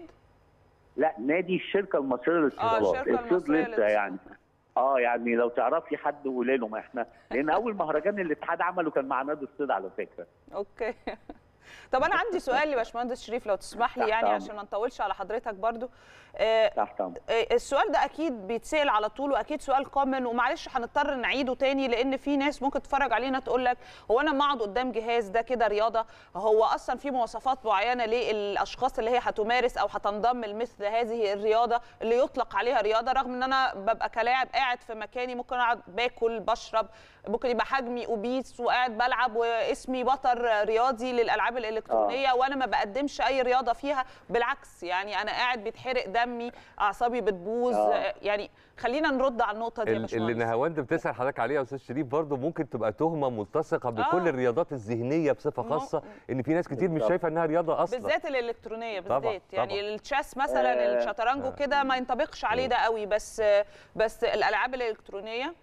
لا نادي الشركه المصريه للاتصالات الشركة الصيد المصرية لسه للاتصالات. يعني اه يعني لو تعرفي حد قولي له ما احنا لان اول مهرجان الاتحاد عمله كان مع نادي الصيد على فكره اوكي طب انا عندي سؤال لباشمهندس شريف لو تسمح لي تحت يعني أمرك. عشان ما نطولش على حضرتك برضو آه، تحت امرك آه، السؤال ده اكيد بيتسال على طول واكيد سؤال كومن ومعلش هنضطر نعيده تاني لان في ناس ممكن تتفرج علينا تقول لك هو انا ما اقعد قدام جهاز ده كده رياضه هو اصلا في مواصفات معينه للاشخاص اللي هي هتمارس او هتنضم لمثل هذه الرياضه اللي يطلق عليها رياضه رغم ان انا ببقى كلاعب قاعد في مكاني ممكن اقعد باكل بشرب ممكن يبقى حجمي اوبيس وقاعد بلعب واسمي بطل رياضي للالعاب الالكترونيه آه. وانا ما بقدمش اي رياضه فيها بالعكس يعني انا قاعد بيتحرق دمي اعصابي بتبوظ آه. آه. يعني خلينا نرد على النقطه دي يا ال- اللي باشمهندس نهاوند بتسال حضرتك عليها يا استاذ شريف برضه ممكن تبقى تهمه ملتصقه بكل آه. الرياضات الذهنيه بصفه مم. خاصه ان في ناس كتير مش بالظبط. شايفه انها رياضه اصلا بالذات الالكترونيه طبعاً، بالذات يعني طبعاً. التشيس مثلا آه. الشطرنج آه. وكده ما ينطبقش عليه مم. ده قوي بس بس الالعاب الالكترونيه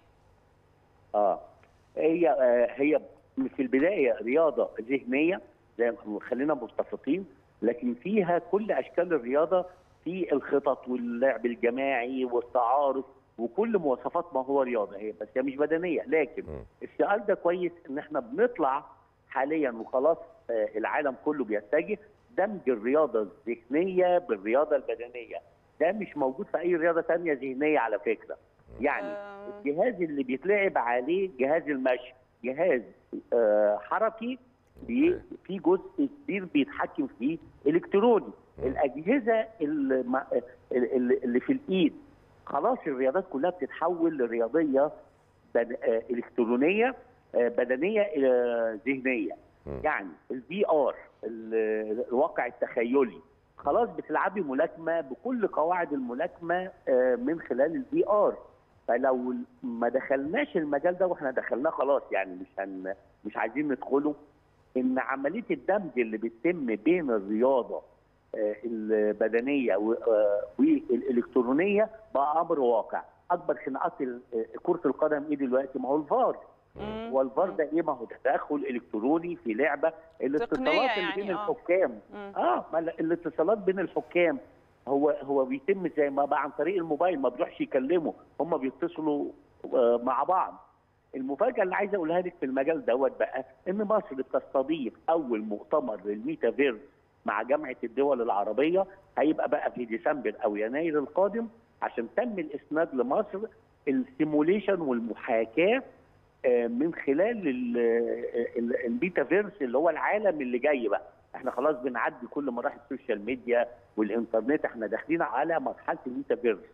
اه هي آه هي في البدايه رياضه ذهنيه زي ما خلينا متفقين لكن فيها كل اشكال الرياضه في الخطط واللعب الجماعي والتعارف وكل مواصفات ما هو رياضه هي بس هي مش بدنيه لكن مم. السؤال ده كويس ان احنا بنطلع حاليا وخلاص آه العالم كله بيتجه دمج الرياضه الذهنيه بالرياضه البدنيه ده مش موجود في اي رياضه ثانيه ذهنيه على فكره يعني آه. الجهاز اللي بيتلعب عليه جهاز المشي جهاز آه حركي بي- أوكي. في جزء كبير بيتحكم فيه الكتروني مم. الاجهزه اللي, ما- اللي اللي في الايد خلاص الرياضات كلها بتتحول لرياضيه بد- آه، الكترونيه آه، بدنيه الى ذهنيه مم. يعني الفي ار الواقع التخيلي خلاص بتلعبي ملاكمه بكل قواعد الملاكمه آه، من خلال الفي ار فلو ما دخلناش المجال ده واحنا دخلناه خلاص يعني مش هن مش عايزين ندخله ان عمليه الدمج اللي بتتم بين الرياضه آه، البدنيه و- آه، والالكترونيه بقى امر واقع اكبر خناقات ال- آه، كره القدم ايه دلوقتي ما هو الفار مم. هو الفار ده ايه ما هو تدخل الكتروني في لعبه الاتصالات اللي يعني، بين آه. الحكام مم. اه ما ال- الاتصالات بين الحكام هو هو بيتم زي ما بقى عن طريق الموبايل ما بيروحش يكلموا هم بيتصلوا آه، مع بعض المفاجاه اللي عايز اقولها لك في المجال دوت بقى ان مصر بتستضيف اول مؤتمر للميتافيرس مع جامعه الدول العربيه هيبقى بقى في ديسمبر او يناير القادم عشان تم الاسناد لمصر السيموليشن والمحاكاه آه، من خلال ال- ال- الميتافيرس اللي هو العالم اللي جاي بقى احنا خلاص بنعدي كل مراحل السوشيال ميديا والانترنت احنا داخلين على مرحله الميتافيرس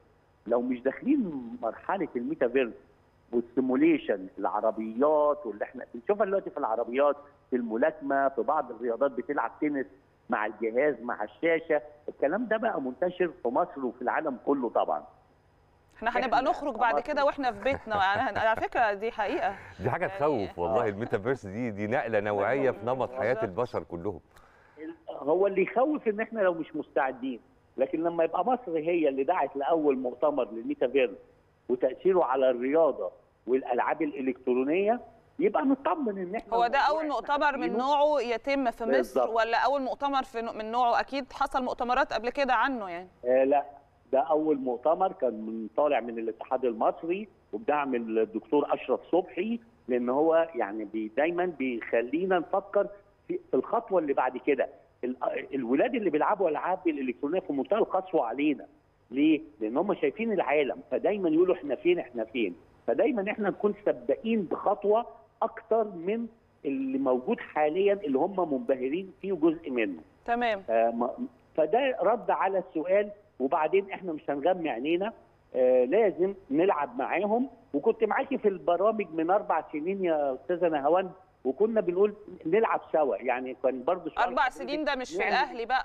لو مش داخلين مرحله الميتافيرس والسيموليشن العربيات واللي احنا بنشوفها دلوقتي في العربيات في الملاكمه في بعض الرياضات بتلعب تنس مع الجهاز مع الشاشه الكلام ده بقى منتشر في مصر وفي العالم كله طبعا احنا هنبقى إحنا نخرج بعد خلاص. كده واحنا في بيتنا يعني على فكره دي حقيقه دي حاجه يعني- تخوف والله آه. الميتافيرس دي دي نقله نوعيه في نمط حياه بالظبط. البشر كلهم هو اللي يخوف ان احنا لو مش مستعدين لكن لما يبقى مصر هي اللي دعت لاول مؤتمر للميتافيرس وتاثيره على الرياضه والالعاب الالكترونيه يبقى نطمن ان احنا هو ده اول الموضوع مؤتمر من عارفينه. نوعه يتم في مصر بالظبط. ولا اول مؤتمر في نوع- من نوعه اكيد حصل مؤتمرات قبل كده عنه يعني آه لا ده اول مؤتمر كان من طالع من الاتحاد المصري وبدعم الدكتور اشرف صبحي لان هو يعني بي دايما بيخلينا نفكر في, في الخطوه اللي بعد كده ال- الولاد اللي بيلعبوا العاب الالكترونيه في منتهى القسوه علينا ليه؟ لان هم شايفين العالم فدايما يقولوا احنا فين احنا فين فدايما احنا نكون سباقين بخطوه اكتر من اللي موجود حاليا اللي هم منبهرين فيه جزء منه تمام آه، ما- فده رد على السؤال وبعدين احنا مش هنغمي عينينا آه لازم نلعب معاهم وكنت معاكي في البرامج من اربع سنين يا استاذه نهاوند وكنا بنقول نلعب سوا يعني كان برضه سؤال اربع حضرتك سنين ده مش في نعمل- الاهلي بقى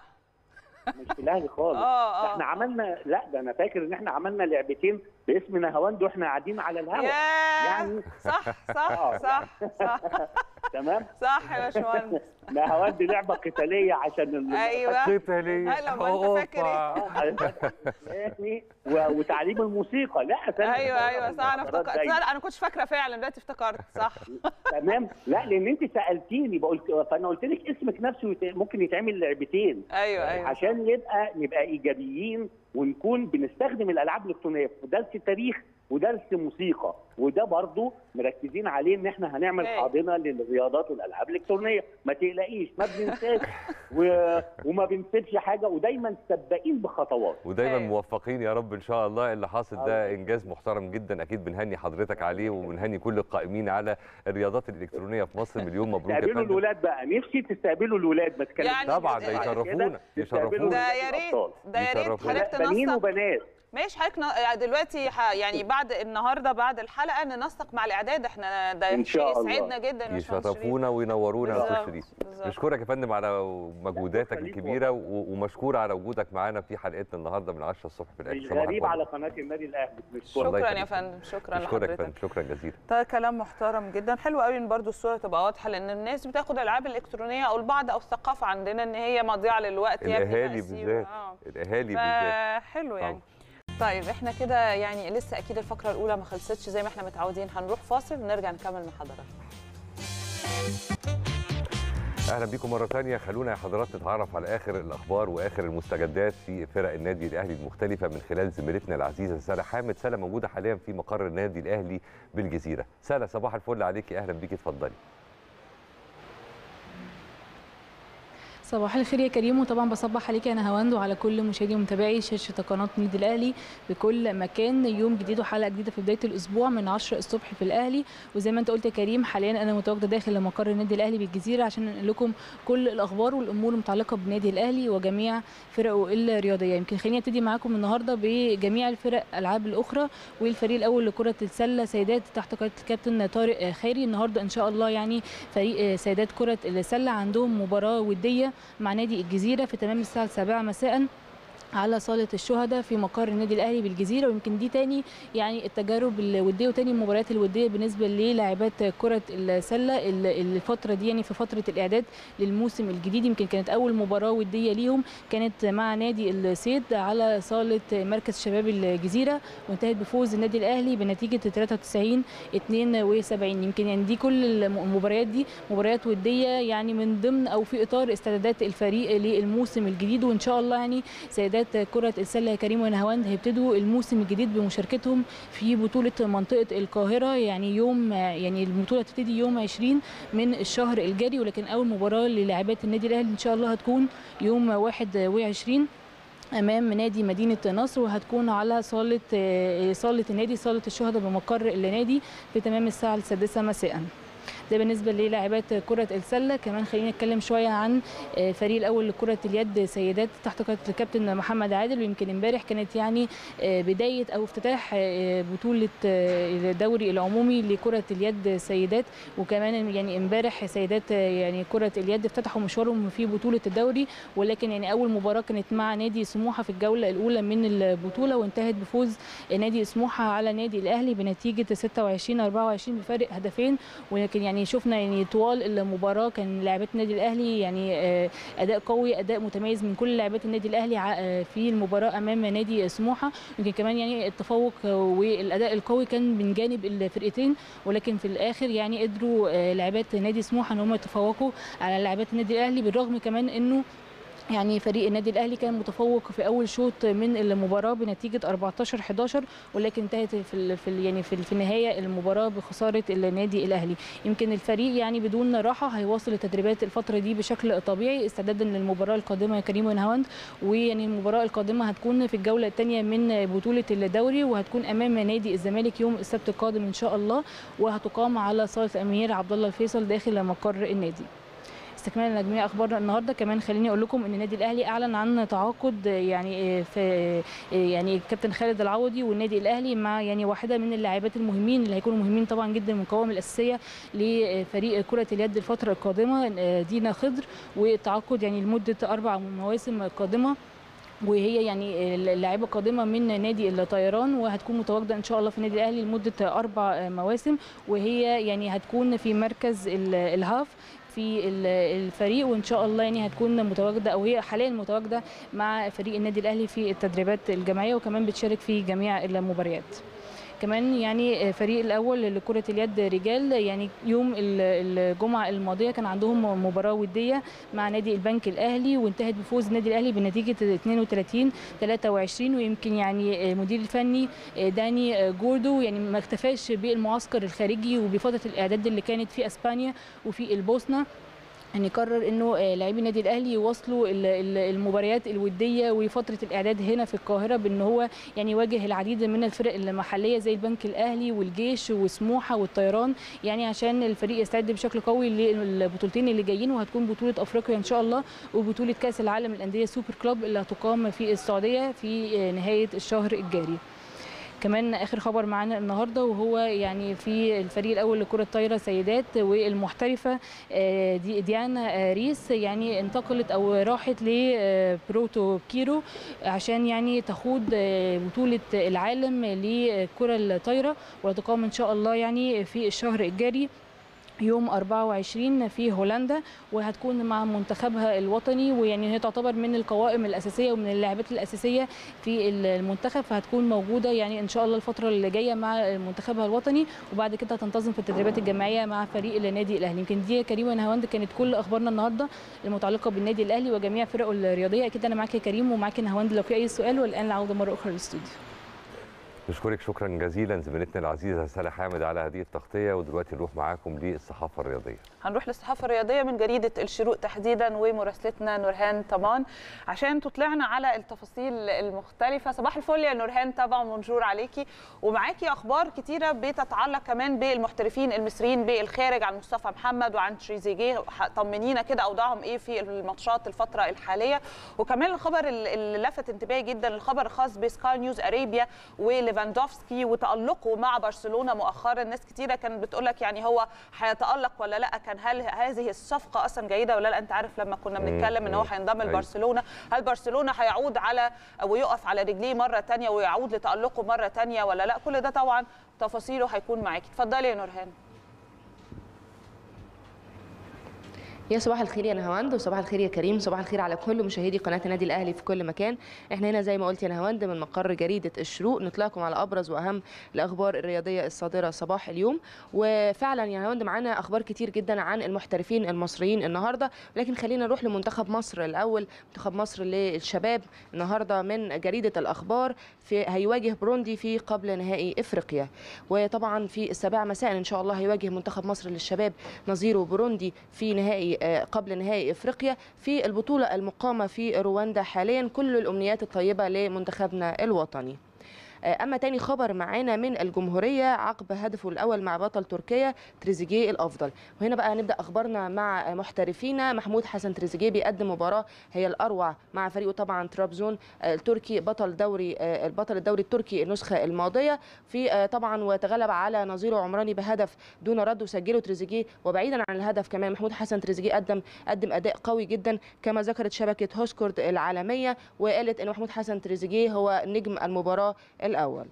مش في الاهلي خالص اه ده اه احنا عملنا لا ده انا فاكر ان احنا عملنا لعبتين باسم نهاوند واحنا قاعدين على الهواء ياه يعني- صح صح آه. صح صح تمام صح يا باشمهندس نهاوند لعبه قتاليه عشان ال- ايوه قتالي هلا ما أنت فاكر إيه؟ يعني و- وتعليم الموسيقى لا أساساً ايوه ايوه صح انا الفترات افتكرت دايما. لا، انا كنتش فاكره فعلا دلوقتي افتكرت صح تمام لا لان انت سالتيني بقولت فانا قلت لك اسمك نفسه يت- ممكن يتعمل لعبتين ايوه ايوه عشان يبقى نبقى ايجابيين ونكون بنستخدم الالعاب الالكترونيه في درس تاريخ ودرس موسيقى وده برضو مركزين عليه ان احنا هنعمل أوكي. حاضنه للرياضات والالعاب الالكترونيه ما تقلقيش ما بننساش و... وما بنسيبش حاجه ودايما سباقين بخطوات ودايما أيوة. موفقين يا رب ان شاء الله اللي حاصل ده الله. انجاز محترم جدا اكيد بنهني حضرتك عليه وبنهني كل القائمين على الرياضات الالكترونيه في مصر مليون مبروك يا تستقبلوا فندم الولاد بقى نفسي تستقبلوا الولاد ما تكلموش يعني طبعا ده ده كده يشرفونا تستقبلوا يشرفونا ده ولاد يا ريت الأبطال. ده يا ريت يشرفونا. حضرتك بنين تنسق وبنات ماشي حضرتك ن- دلوقتي ح- يعني بعد النهارده بعد الحلقه ننسق مع الاعداد احنا ده إن شيء شاء الله. يسعدنا جدا يا باشمهندس شريف. يشرفونا وينورونا يا استاذ بالظبط، شريف بالظبط. نشكرك يا فندم على مجهوداتك شكرا ليك الكبيره و- ومشكور على وجودك معانا في حلقتنا النهارده من 10 الصبح في الاهلي مش صباح غريب الفل. على قناه النادي الاهلي مش الله شكرا يخليك. يا فندم شكرا نشكرك يا لحضرتك فندم شكرا جزيلا ده كلام محترم جدا حلو قوي ان برضو الصوره تبقى واضحه لان الناس بتاخد الالعاب الالكترونيه او البعض او الثقافه عندنا ان هي مضيعه للوقت يا ابني الاهالي تأثير. بالذات آه. الاهالي بالذات فحلو يعني طيب احنا كده يعني لسه اكيد الفقره الاولى ما خلصتش زي ما احنا متعودين هنروح فاصل ونرجع نكمل مع حضراتكم اهلا بيكم مره ثانيه خلونا يا حضرات نتعرف على اخر الاخبار واخر المستجدات في فرق النادي الاهلي المختلفه من خلال زميلتنا العزيزه ساره حامد ساره موجوده حاليا في مقر النادي الاهلي بالجزيره ساره صباح الفل عليكي اهلا بيكي اتفضلي صباح الخير يا كريم وطبعا بصبح عليك انا هواند وعلى كل مشاهدي ومتابعي شاشه قناه النادي الاهلي بكل مكان يوم جديد وحلقه جديده في بدايه الاسبوع من 10 الصبح في الاهلي وزي ما انت قلت يا كريم حاليا انا متواجده داخل مقر النادي الاهلي بالجزيره عشان انقل لكم كل الاخبار والامور المتعلقه بالنادي الاهلي وجميع فرقه الرياضيه يمكن خليني ابتدي معاكم النهارده بجميع الفرق الالعاب الاخرى والفريق الاول لكره السله سيدات تحت قياده الكابتن طارق خيري النهارده ان شاء الله يعني فريق سيدات كره السله عندهم مباراه وديه مع نادي الجزيره في تمام الساعه 7 مساء على صالة الشهداء في مقر النادي الأهلي بالجزيرة ويمكن دي تاني يعني التجارب الودية وتاني المباريات الودية بالنسبة للاعبات كرة السلة ال- الفترة دي يعني في فترة الإعداد للموسم الجديد يمكن كانت أول مباراة ودية ليهم كانت مع نادي الصيد على صالة مركز شباب الجزيرة وانتهت بفوز النادي الأهلي بنتيجة 93 72 يمكن يعني دي كل الم- المباريات دي مباريات ودية يعني من ضمن أو في إطار استعدادات الفريق للموسم الجديد وإن شاء الله يعني سيدات كرة السلة يا كريم ونهواند هيبتدوا الموسم الجديد بمشاركتهم في بطولة منطقة القاهرة يعني يوم يعني البطولة تبتدي يوم 20 من الشهر الجاري ولكن أول مباراة للاعبات النادي الأهلي إن شاء الله هتكون يوم 21 امام نادي مدينه نصر وهتكون على صاله آه، صاله النادي صاله الشهداء بمقر النادي في تمام الساعه السادسه مساء ده بالنسبه للاعبات كره السله كمان خلينا نتكلم شويه عن آه، فريق الاول لكره اليد سيدات تحت قياده الكابتن محمد عادل ويمكن امبارح كانت يعني آه، بدايه او افتتاح آه، بطوله آه، الدوري العمومي لكره اليد سيدات وكمان يعني امبارح سيدات آه، يعني كره اليد افتتحوا مشوارهم في بطوله الدوري ولكن يعني اول مباراه كانت مع نادي سموحه في الجوله الاولى من البطوله وانتهت بفوز نادي سموحه على نادي الاهلي بنتيجه 26 24 بفارق هدفين ولكن يعني شفنا يعني طوال المباراه كان لاعبات النادي الاهلي يعني آه، اداء قوي اداء متميز من كل لاعبات النادي الاهلي ع- آه، في المباراه امام نادي سموحه يمكن كمان يعني التفوق آه، والاداء القوي كان من جانب الفرقتين ولكن في الاخر يعني قدروا آه، لاعبات نادي سموحه ان هم يتفوقوا على لاعبات النادي الاهلي بالرغم كمان انه يعني فريق النادي الاهلي كان متفوق في اول شوط من المباراه بنتيجه 14 11 ولكن انتهت في ال في ال يعني في, ال- في النهايه المباراه بخساره النادي الاهلي يمكن الفريق يعني بدون راحه هيواصل التدريبات الفتره دي بشكل طبيعي استعدادا للمباراه القادمه يا كريم ونهاوند ويعني المباراه القادمه هتكون في الجوله الثانيه من بطوله الدوري وهتكون امام نادي الزمالك يوم السبت القادم ان شاء الله وهتقام على صاله الامير عبد الله الفيصل داخل مقر النادي استكمالا لجميع اخبارنا النهارده كمان خليني اقول لكم ان النادي الاهلي اعلن عن تعاقد يعني في يعني كابتن خالد العوضي والنادي الاهلي مع يعني واحده من اللاعبات المهمين اللي هيكونوا مهمين طبعا جدا من القوام الاساسيه لفريق كره اليد الفتره القادمه دينا خضر والتعاقد يعني لمده اربع مواسم قادمه وهي يعني اللاعبه قادمه من نادي الطيران وهتكون متواجده ان شاء الله في النادي الاهلي لمده اربع مواسم وهي يعني هتكون في مركز ال- الهاف في ال- الفريق وان شاء الله يعني هتكون متواجده او هي حاليا متواجده مع فريق النادي الاهلي في التدريبات الجماعيه وكمان بتشارك في جميع المباريات كمان يعني فريق الاول لكره اليد رجال يعني يوم ال- الجمعه الماضيه كان عندهم مباراه وديه مع نادي البنك الاهلي وانتهت بفوز النادي الاهلي بنتيجه 32 23 ويمكن يعني المدير الفني داني جوردو يعني ما اكتفاش بالمعسكر الخارجي وبفتره الاعداد اللي كانت في اسبانيا وفي البوسنه ان يقرر انه آه، لاعبي النادي الاهلي يواصلوا ال- ال- المباريات الوديه وفتره الاعداد هنا في القاهره بان هو يعني يواجه العديد من الفرق المحليه زي البنك الاهلي والجيش وسموحه والطيران يعني عشان الفريق يستعد بشكل قوي للبطولتين اللي جايين وهتكون بطوله افريقيا ان شاء الله وبطوله كاس العالم للانديه سوبر كلوب اللي هتقام في السعوديه في آه، نهايه الشهر الجاري كمان اخر خبر معانا النهارده وهو يعني في الفريق الاول لكره الطايره سيدات والمحترفه آه، دي ديانا آه، ريس يعني انتقلت او راحت لبروتو كيرو عشان يعني تخوض آه، بطوله العالم لكره الطايره وتقام ان شاء الله يعني في الشهر الجاري يوم 24 في هولندا وهتكون مع منتخبها الوطني ويعني هي تعتبر من القوائم الاساسيه ومن اللاعبات الاساسيه في المنتخب فهتكون موجوده يعني ان شاء الله الفتره اللي جايه مع منتخبها الوطني وبعد كده هتنتظم في التدريبات الجماعيه مع فريق النادي الاهلي يمكن دي يا كريم ونهاوند كانت كل اخبارنا النهارده المتعلقه بالنادي الاهلي وجميع فرقه الرياضيه اكيد انا معاك يا كريم ومعاك نهاوند لو في اي سؤال والان العوده مره اخرى للاستوديو نشكرك شكرا جزيلا زميلتنا العزيزه سالة حامد على هذه التغطيه ودلوقتي نروح معاكم للصحافه الرياضيه هنروح للصحافه الرياضيه من جريده الشروق تحديدا ومراسلتنا نورهان طمان عشان تطلعنا على التفاصيل المختلفه صباح الفل يا نورهان طبعا منشور عليكي ومعاكي اخبار كتيره بتتعلق كمان بالمحترفين المصريين بالخارج عن مصطفى محمد وعن تريزيجيه طمنينا كده اوضاعهم ايه في الماتشات الفتره الحاليه وكمان الخبر اللي لفت انتباهي جدا الخبر الخاص بسكاي نيوز ارابيا وليفاندوفسكي وتالقه مع برشلونه مؤخرا ناس كتيره كانت بتقول لك يعني هو هيتالق ولا لا كان هل هذه الصفقه اصلا جيده ولا لا انت عارف لما كنا بنتكلم ان هو هينضم أيوة. لبرشلونه هل برشلونه هيعود على ويقف على رجليه مره ثانيه ويعود لتالقه مره ثانيه ولا لا كل ده طبعا تفاصيله هيكون معاكي اتفضلي يا نورهان يا صباح الخير يا نهاوند وصباح الخير يا كريم صباح الخير على كل مشاهدي قناه النادي الاهلي في كل مكان احنا هنا زي ما قلت يا نهاوند من مقر جريده الشروق نطلعكم على ابرز واهم الاخبار الرياضيه الصادره صباح اليوم وفعلا يا نهاوند معانا اخبار كتير جدا عن المحترفين المصريين النهارده لكن خلينا نروح لمنتخب مصر الاول منتخب مصر للشباب النهارده من جريده الاخبار في هيواجه بروندي في قبل نهائي افريقيا وطبعا في السابعه مساء ان شاء الله هيواجه منتخب مصر للشباب نظيره بروندي في نهائي آه، قبل نهائي افريقيا في البطوله المقامه في رواندا حاليا كل الامنيات الطيبه لمنتخبنا الوطني آه، اما تاني خبر معانا من الجمهوريه عقب هدفه الاول مع بطل تركيا تريزيجيه الافضل وهنا بقى هنبدا اخبارنا مع محترفينا محمود حسن تريزيجيه بيقدم مباراه هي الاروع مع فريقه طبعا ترابزون آه، التركي بطل دوري آه، البطل الدوري التركي النسخه الماضيه في آه، طبعا وتغلب على نظيره عمراني بهدف دون رد وسجله تريزيجيه وبعيدا عن الهدف كمان محمود حسن تريزيجيه قدم قدم اداء قوي جدا كما ذكرت شبكه هوسكورد العالميه وقالت ان محمود حسن تريزيجيه هو نجم المباراه الاول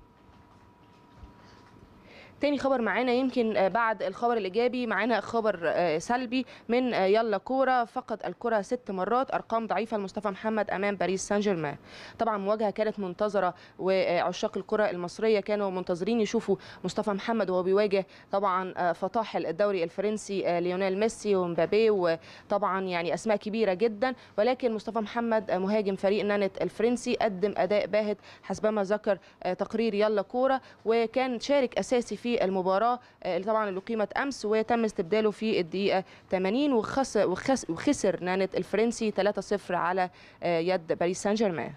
تاني خبر معانا يمكن آه، بعد الخبر الايجابي معانا خبر آه، سلبي من آه، يلا كوره فقد الكره ست مرات ارقام ضعيفه لمصطفى محمد امام باريس سان جيرمان طبعا مواجهه كانت منتظره وعشاق الكره المصريه كانوا منتظرين يشوفوا مصطفى محمد وهو بيواجه طبعا آه، فطاحل الدوري الفرنسي آه، ليونيل ميسي ومبابي وطبعا يعني اسماء كبيره جدا ولكن مصطفى محمد آه، مهاجم فريق نانت الفرنسي قدم اداء باهت حسبما ذكر آه، تقرير يلا كوره وكان شارك اساسي في المباراه آه، اللي طبعا اللي قيمت امس وتم استبداله في الدقيقه 80 وخسر وخس- وخسر نانت الفرنسي 3-0 على آه، يد باريس سان جيرمان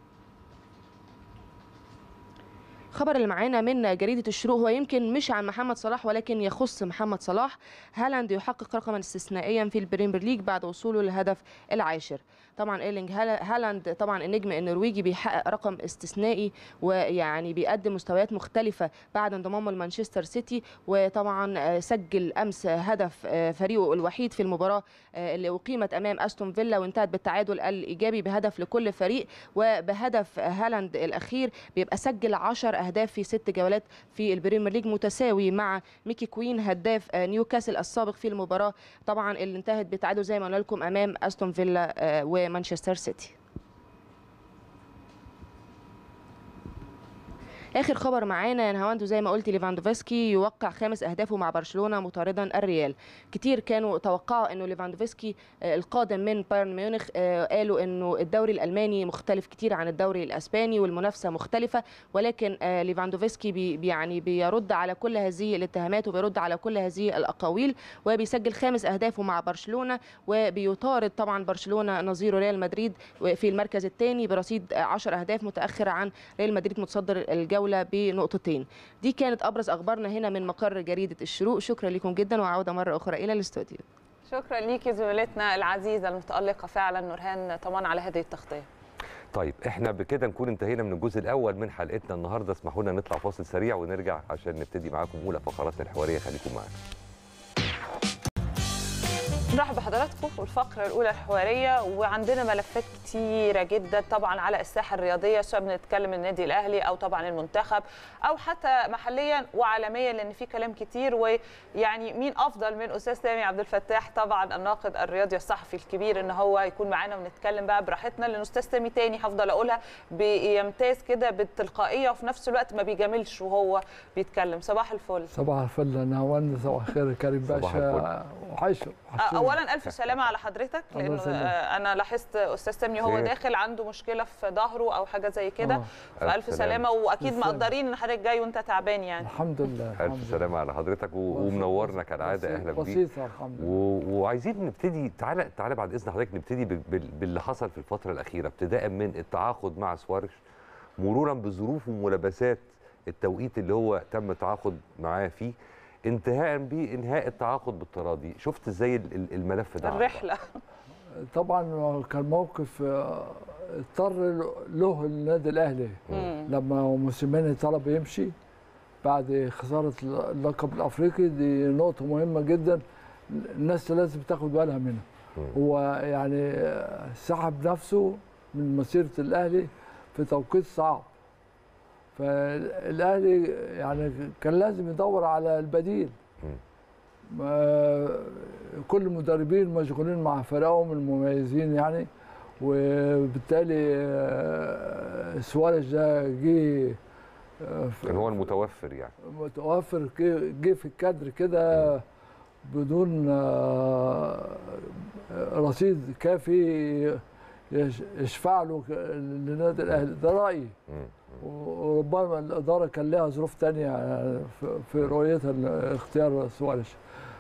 الخبر اللي معانا من جريدة الشروق هو يمكن مش عن محمد صلاح ولكن يخص محمد صلاح هالاند يحقق رقما استثنائيا في البريمير ليج بعد وصوله للهدف العاشر طبعا ايرلينج هالا- هالاند طبعا النجم النرويجي بيحقق رقم استثنائي ويعني بيقدم مستويات مختلفة بعد انضمامه لمانشستر سيتي وطبعا آه، سجل امس هدف آه، فريقه الوحيد في المباراة آه، اللي أقيمت أمام أستون فيلا وانتهت بالتعادل الإيجابي بهدف لكل فريق وبهدف هالاند الأخير بيبقى سجل 10 أهداف في ست جولات في البريمير ليج متساوي مع ميكي كوين هداف آه، نيوكاسل السابق في المباراة طبعا اللي انتهت بالتعادل زي ما قلنا لكم أمام أستون فيلا آه، ومانشستر سيتي اخر خبر معانا يا نهاوندو زي ما قلت ليفاندوفسكي يوقع خامس اهدافه مع برشلونه مطاردا الريال كتير كانوا توقعوا انه ليفاندوفسكي آه، القادم من بايرن ميونخ آه، قالوا انه الدوري الالماني مختلف كتير عن الدوري الاسباني والمنافسه مختلفه ولكن آه، ليفاندوفسكي بي بي- يعني بيرد على كل هذه الاتهامات وبيرد على كل هذه الاقاويل وبيسجل خامس اهدافه مع برشلونه وبيطارد طبعا برشلونه نظيره ريال مدريد في المركز الثاني برصيد 10 اهداف متاخر عن ريال مدريد متصدر الجوله بنقطتين دي كانت ابرز اخبارنا هنا من مقر جريده الشروق شكرا لكم جدا وعوده مره اخرى الى الاستوديو شكرا ليكي زميلتنا العزيزه المتالقه فعلا نورهان طمان على هذه التغطيه طيب احنا بكده نكون انتهينا من الجزء الاول من حلقتنا النهارده اسمحوا لنا نطلع فاصل سريع ونرجع عشان نبتدي معاكم اولى فقراتنا الحواريه خليكم معانا نرحب بحضراتكم والفقرة الأولى الحوارية وعندنا ملفات كتيرة جدا طبعا على الساحة الرياضية سواء بنتكلم النادي الأهلي أو طبعا المنتخب أو حتى محليا وعالميا لأن في كلام كتير ويعني مين أفضل من أستاذ سامي عبد الفتاح طبعا الناقد الرياضي الصحفي الكبير إن هو يكون معانا ونتكلم بقى براحتنا لأن أستاذ سامي تاني هفضل أقولها بيمتاز كده بالتلقائية وفي نفس الوقت ما بيجاملش وهو بيتكلم صباح الفل صباح الفل انا وند صباح الخير يا كريم صباح باشا وحشر آه، اولا الف سلامه على حضرتك الله لانه يسلمك. آه، انا لاحظت استاذ سامي وهو خير. داخل عنده مشكله في ظهره او حاجه زي كده آه. فالف ألف سلامه واكيد تسلم. مقدرين ان حضرتك جاي وانت تعبان يعني الحمد لله الحمد الف سلامه على حضرتك و- ومنورنا كالعاده اهلا بيك بسيطة الحمد لله و... وعايزين نبتدي تعالى تعالى بعد اذن حضرتك نبتدي بال... بال... باللي حصل في الفتره الاخيره ابتداء من التعاقد مع سوارش مرورا بظروف وملابسات التوقيت اللي هو تم التعاقد معاه فيه انتهاء بانهاء التعاقد بالتراضي شفت ازاي ال- ال- الملف ده الرحله طبعا كان موقف آه، اضطر له النادي الاهلي مم. لما موسيماني طلب يمشي بعد خساره اللقب الافريقي دي نقطه مهمه جدا الناس لازم تاخد بالها منها مم. هو يعني آه، سحب نفسه من مسيره الاهلي في توقيت صعب فالاهلي يعني كان لازم يدور على البديل مم. ما- كل المدربين مشغولين مع فرقهم المميزين يعني وبالتالي آه، سواريز ده جه آه، في- كان هو المتوفر يعني متوفر جه جه في الكادر كده بدون آه، رصيد كافي يش- يشفع له ك- للنادي الاهلي ده رايي مم. وربما الاداره كان لها ظروف تانية في- في رؤيتها لاختيار سواريز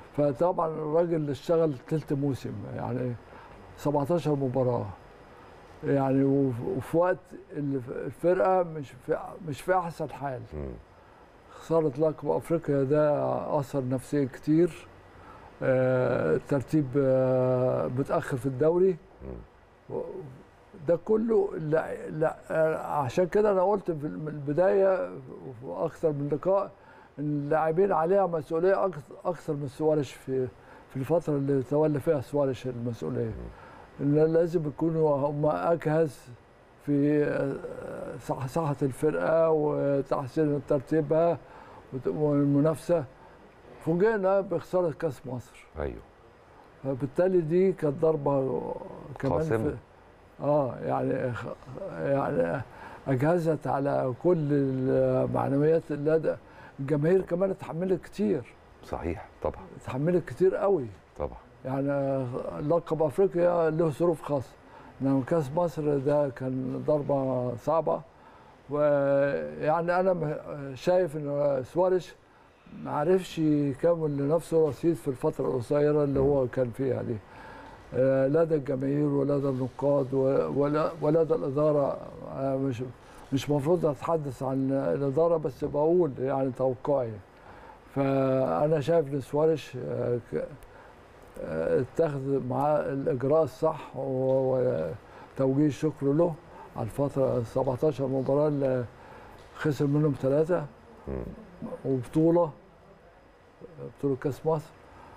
فطبعا الراجل اشتغل تلت موسم يعني 17 مباراه يعني وف- وفي وقت الف- الفرقه مش في مش في احسن حال مم. خساره لقب افريقيا ده اثر نفسيا كتير آه، ترتيب آه، متاخر في الدوري مم. و- ده كله لا لا آه، عشان كده انا قلت في البدايه في اكثر من لقاء ان اللاعبين عليها مسؤوليه أكثر- اكثر من سوارش في في الفتره اللي تولى فيها سوارش المسؤوليه ان لازم يكونوا هم اجهز في آه، صحصحه الفرقه وتحسين ترتيبها وت- والمنافسه فوجئنا بخساره كاس مصر ايوه فبالتالي دي كانت ضربه كمان قاسمة. في اه يعني خ- يعني اجهزت على كل المعنويات اللي الجماهير كمان اتحملت كتير صحيح طبعا اتحملت كتير قوي طبعا يعني لقب افريقيا له ظروف خاصه انما كاس مصر ده كان ضربه صعبه ويعني انا م- شايف ان سواريش ما عرفش يكون لنفسه رصيد في الفتره القصيره اللي هو كان فيها دي آه، لدى الجماهير ولدى النقاد و- ولا- ولدى الاداره آه، مش مش مفروض اتحدث عن الاداره بس بقول يعني توقعي فانا شايف ان سواريش آه، ك- آه، اتخذ معاه الاجراء الصح و- وتوجيه الشكر له على الفتره 17 مباراه اللي خسر منهم ثلاثه مم. وبطوله بطوله كاس مصر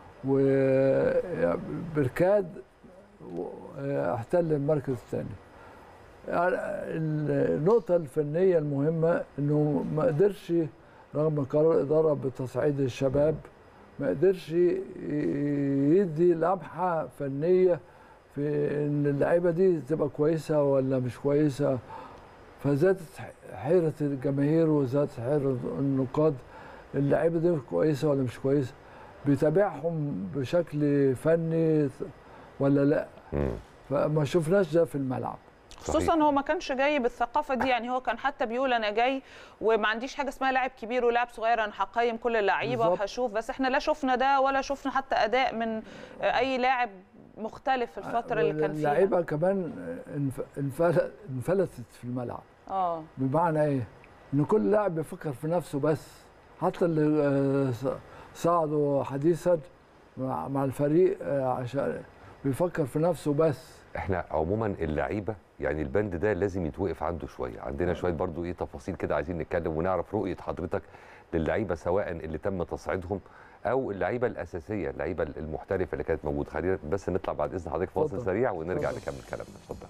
وبركاد احتل المركز الثاني يعني النقطة الفنية المهمة انه ما قدرش رغم قرار الإدارة بتصعيد الشباب ما قدرش يدي لمحة فنية في ان اللعيبة دي تبقى كويسة ولا مش كويسة فزادت حيرة الجماهير وزادت حيرة النقاد اللعيبة دي كويسة ولا مش كويسة بيتابعهم بشكل فني ولا لا مم. فما شفناش ده في الملعب خصوصا هو ما كانش جاي بالثقافه دي يعني هو كان حتى بيقول انا جاي وما عنديش حاجه اسمها لاعب كبير ولاعب صغير انا هقيم كل اللعيبه بالظبط. وهشوف بس احنا لا شفنا ده ولا شفنا حتى اداء من اي لاعب مختلف في الفتره اللي كان فيها اللعيبة كمان انف- انفل- انفلتت في الملعب اه بمعنى ايه؟ ان كل لاعب بيفكر في نفسه بس حتى اللي آه، ص- صعدوا حديثا مع مع الفريق آه، عشان بيفكر في نفسه بس احنا عموما اللعيبه يعني البند ده لازم يتوقف عنده شويه عندنا شويه برضو ايه تفاصيل كده عايزين نتكلم ونعرف رؤيه حضرتك للعيبه سواء اللي تم تصعيدهم او اللعيبه الاساسيه اللعيبه المحترفه اللي كانت موجوده خلينا بس نطلع بعد اذن حضرتك فاصل اتفضل. سريع ونرجع اتفضل. نكمل كلامنا اتفضل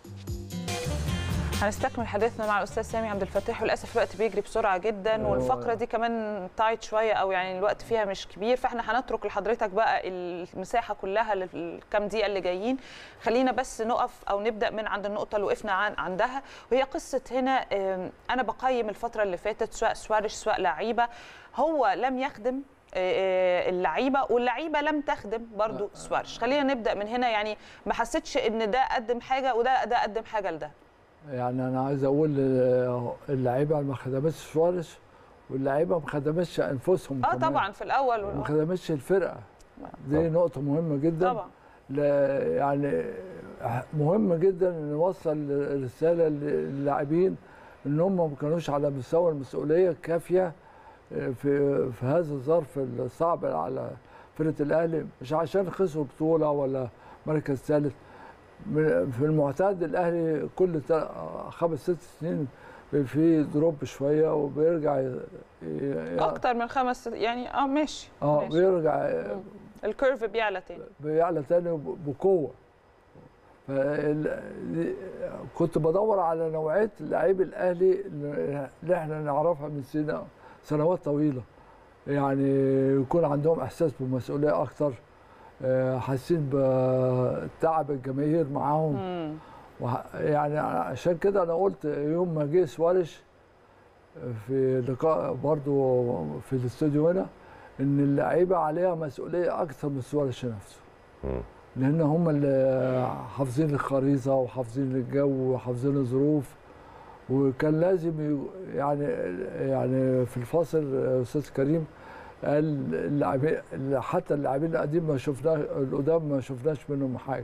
هنستكمل حديثنا مع الاستاذ سامي عبد الفتاح وللاسف الوقت بيجري بسرعه جدا هو- والفقره دي كمان تايت شويه او يعني الوقت فيها مش كبير فاحنا هنترك لحضرتك بقى المساحه كلها للكام دقيقه اللي جايين خلينا بس نقف او نبدا من عند النقطه اللي وقفنا عن عندها وهي قصه هنا آم، انا بقيم الفتره اللي فاتت سواء سوارش سواء لعيبه هو لم يخدم آه، اللعيبه واللعيبه لم تخدم برضو سوارش خلينا نبدا من هنا يعني ما حسيتش ان ده قدم حاجه وده ده قدم حاجه لده يعني انا عايز اقول آه، اللعيبه ما خدمتش سواريز واللعيبه ما خدمتش انفسهم اه كمان. طبعا في الاول ما وال- خدمتش الفرقه دي طبعا. نقطه مهمه جدا طبعا لا يعني مهم جدا ان نوصل رساله للاعبين ان هم ما كانوش على مستوى المسؤوليه الكافيه في في هذا الظرف الصعب على فرقه الاهلي مش عشان خسروا بطوله ولا مركز ثالث من- في المعتاد الاهلي كل تا- خمس ست سنين في دروب شويه وبيرجع ي- ي- اكتر من خمس يعني اه ماشي اه ماشي. بيرجع مم. الكيرف بيعلى تاني بيعلى تاني ب- بقوه فال- دي- كنت بدور على نوعيه لعيب الاهلي اللي احنا نعرفها من سنة سنوات طويله يعني يكون عندهم احساس بالمسؤوليه اكتر آه، حاسين بتعب الجماهير معاهم مم. وح- يعني عشان كده انا قلت يوم ما جه سواريش في لقاء برضو في الاستوديو هنا ان اللعيبه عليها مسؤوليه اكثر من سواريش نفسه مم. لان هم اللي حافظين الخريطه وحافظين الجو وحافظين الظروف وكان لازم ي- يعني يعني في الفاصل استاذ كريم قال اللاعبين حتى اللاعبين القديم ما شفناه القدام ما شفناش منهم حاجه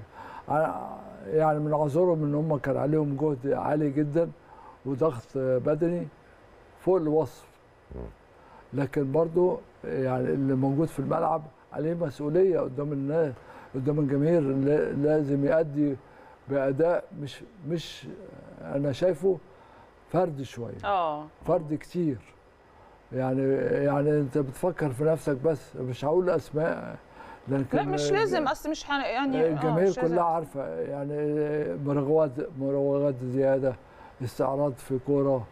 ع- يعني من عذرهم ان هم كان عليهم جهد عالي جدا وضغط بدني فوق الوصف لكن برضو يعني اللي موجود في الملعب عليه مسؤوليه قدام الناس قدام الجماهير لا- لازم يأدي بأداء مش مش انا شايفه فرد شويه اه فرد كتير يعني يعني انت بتفكر في نفسك بس مش هقول اسماء لكن لا مش لازم اصل مش هن- يعني آه، الجماهير مش لازم. كلها عارفه يعني مراوغات مراوغات زياده استعراض في كوره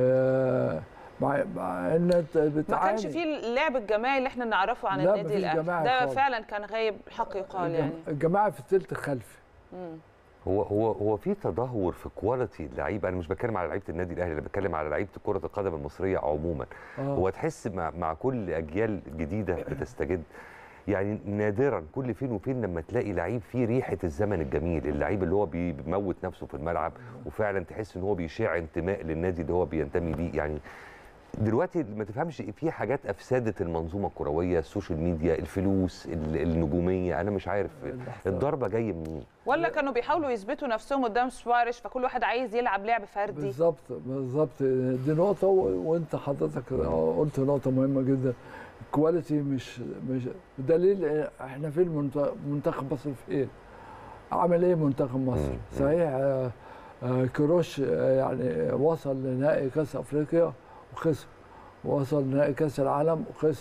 آه، مع مع ان انت ما بتعاني كانش فيه اللعب الجماعي اللي احنا نعرفه عن لا، النادي مفيش الاهلي جماعي ده خالص. فعلا كان غايب حق يقال يعني الجم- الجماعه في الثلث الخلفي مم. هو هو هو في تدهور في كواليتي اللعيبه انا مش بتكلم على لعيبه النادي الاهلي انا بتكلم على لعيبه كره القدم المصريه عموما آه. هو تحس مع, مع كل اجيال جديده بتستجد يعني نادرا كل فين وفين لما تلاقي لعيب فيه ريحه الزمن الجميل اللعيب اللي هو بي- بيموت نفسه في الملعب وفعلا تحس ان هو بيشع انتماء للنادي اللي هو بينتمي ليه يعني دلوقتي ما تفهمش في حاجات افسدت المنظومه الكرويه السوشيال ميديا الفلوس ال- النجوميه انا مش عارف الضربه جايه منين ولا كانوا بيحاولوا يثبتوا نفسهم قدام سواريش فكل واحد عايز يلعب لعب فردي بالظبط بالظبط دي نقطة و- وانت حضرتك قلت نقطة مهمة جدا الكواليتي مش مش دليل احنا في المنت- منتخب مصر في ايه؟ عمل ايه منتخب مصر؟ مم. صحيح آه، آه، كروش آه، يعني وصل لنهائي كاس افريقيا وخسر وصل لنهائي كاس العالم وخسر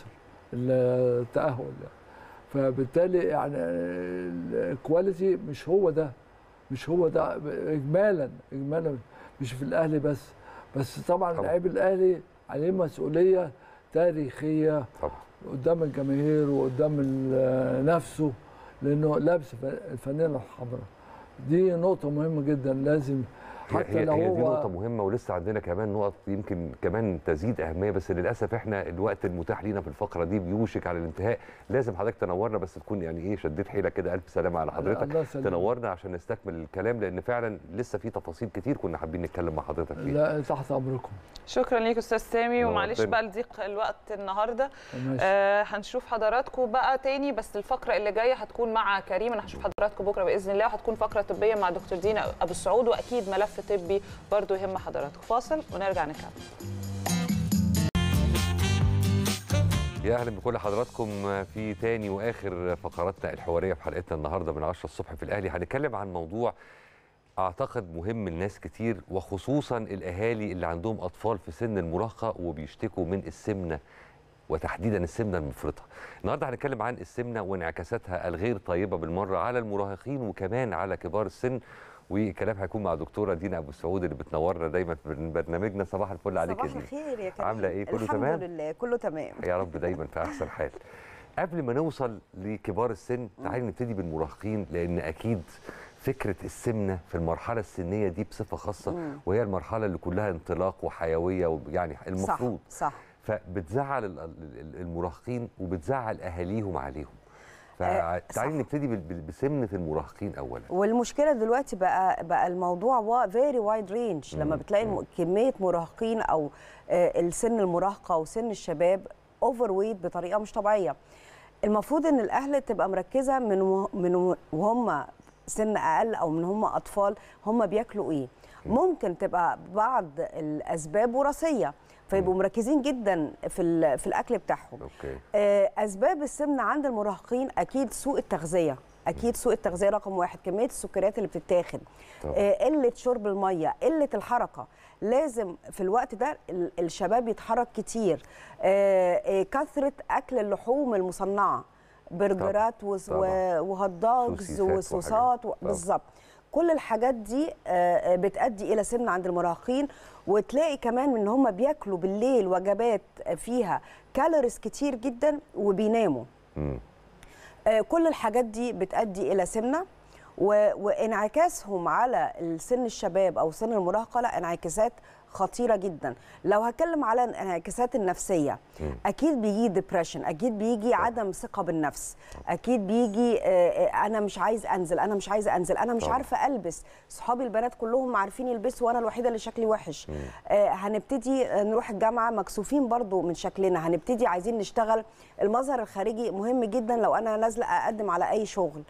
التأهل يعني. فبالتالي يعني الكواليتي مش هو ده مش هو ده اجمالا اجمالا مش في الاهلي بس بس طبعا طبعا. لعيب الاهلي عليه مسؤوليه تاريخيه طبعا قدام الجماهير وقدام ال- نفسه لانه لابس ف- الفانيله الحمراء دي نقطه مهمه جدا لازم هي, حتى هي, لو هي دي هو نقطة مهمة ولسه عندنا كمان نقط يمكن كمان تزيد أهمية بس للأسف احنا الوقت المتاح لينا في الفقرة دي بيوشك على الانتهاء لازم حضرتك تنورنا بس تكون يعني إيه شديت حيلك كده ألف سلامة على حضرتك الله يسلمك. تنورنا عشان نستكمل الكلام لأن فعلا لسه في تفاصيل كتير كنا حابين نتكلم مع حضرتك فيها لا تحت امركم شكرا ليك استاذ سامي ومعلش نورتنا. بقى لضيق الوقت النهارده ماشي آه هنشوف حضراتكم بقى تاني بس الفقره اللي جايه هتكون مع كريم انا هشوف حضراتكم بكره باذن الله وهتكون فقره طبيه مع دكتور دينا ابو السعود واكيد ملف طبي برضو يهم حضراتكم فاصل ونرجع نكمل يا اهلا بكل حضراتكم في تاني واخر فقراتنا الحواريه في حلقتنا النهارده من 10 الصبح في الاهلي هنتكلم عن موضوع اعتقد مهم لناس كتير وخصوصا الاهالي اللي عندهم اطفال في سن المراهقه وبيشتكوا من السمنه وتحديدا السمنه المفرطه. النهارده هنتكلم عن السمنه وانعكاساتها الغير طيبه بالمره على المراهقين وكمان على كبار السن والكلام هيكون مع دكتوره دينا ابو السعود اللي بتنورنا دايما في برنامجنا صباح الفل عليك يا صباح دينا. الخير يا كريم عاملة إيه؟ كله الحمد تمام؟ لله كله تمام يا رب دايما في احسن حال قبل ما نوصل لكبار السن تعالي نبتدي بالمراهقين لان اكيد فكره السمنه في المرحله السنيه دي بصفه خاصه مم. وهي المرحله اللي كلها انطلاق وحيويه ويعني المفروض صح صح فبتزعل ال- ال- المراهقين وبتزعل اهاليهم عليهم آه، فتعالي صح. نبتدي بال- بال- بسمنه المراهقين اولا والمشكله دلوقتي بقى بقى الموضوع فيري وايد رينج لما مم. بتلاقي الم- كميه مراهقين او آه، السن المراهقه وسن الشباب اوفر ويت بطريقه مش طبيعيه المفروض ان الاهل تبقى مركزه من و- من و- وهم سن اقل او من هم اطفال هم بياكلوا ايه ممكن تبقى بعض الاسباب وراثيه فيبقوا مركزين جدا في ال- في الاكل بتاعهم اوكي آه، اسباب السمنه عند المراهقين اكيد سوء التغذيه اكيد سوء التغذيه رقم واحد كميه السكريات اللي بتتاخد طبعا. آه، قله شرب الميه قله الحركه لازم في الوقت ده ال- الشباب يتحرك كتير آه، آه، كثره اكل اللحوم المصنعه برجرات وس- طبعا. و- وهوت دوجز سوسيسات وحاجات. وصوصات و- طبعا. بالظبط كل الحاجات دي آه، آه، بتؤدي الى سمنه عند المراهقين وتلاقي كمان ان هم بياكلوا بالليل وجبات فيها كالوريز كتير جدا وبيناموا مم. آه، كل الحاجات دي بتؤدي الى سمنه و- وانعكاسهم على سن الشباب او سن المراهقه لا انعكاسات خطيره جدا لو هتكلم على الانعكاسات النفسيه مم. اكيد بيجي ديبريشن اكيد بيجي عدم ثقه بالنفس اكيد بيجي آه، آه، انا مش عايز انزل انا مش عايزه انزل انا مش طبعا. عارفه البس صحابي البنات كلهم عارفين يلبسوا وانا الوحيده اللي شكلي وحش آه، هنبتدي آه، نروح الجامعه مكسوفين برضو من شكلنا هنبتدي عايزين نشتغل المظهر الخارجي مهم جدا لو انا نازله اقدم على اي شغل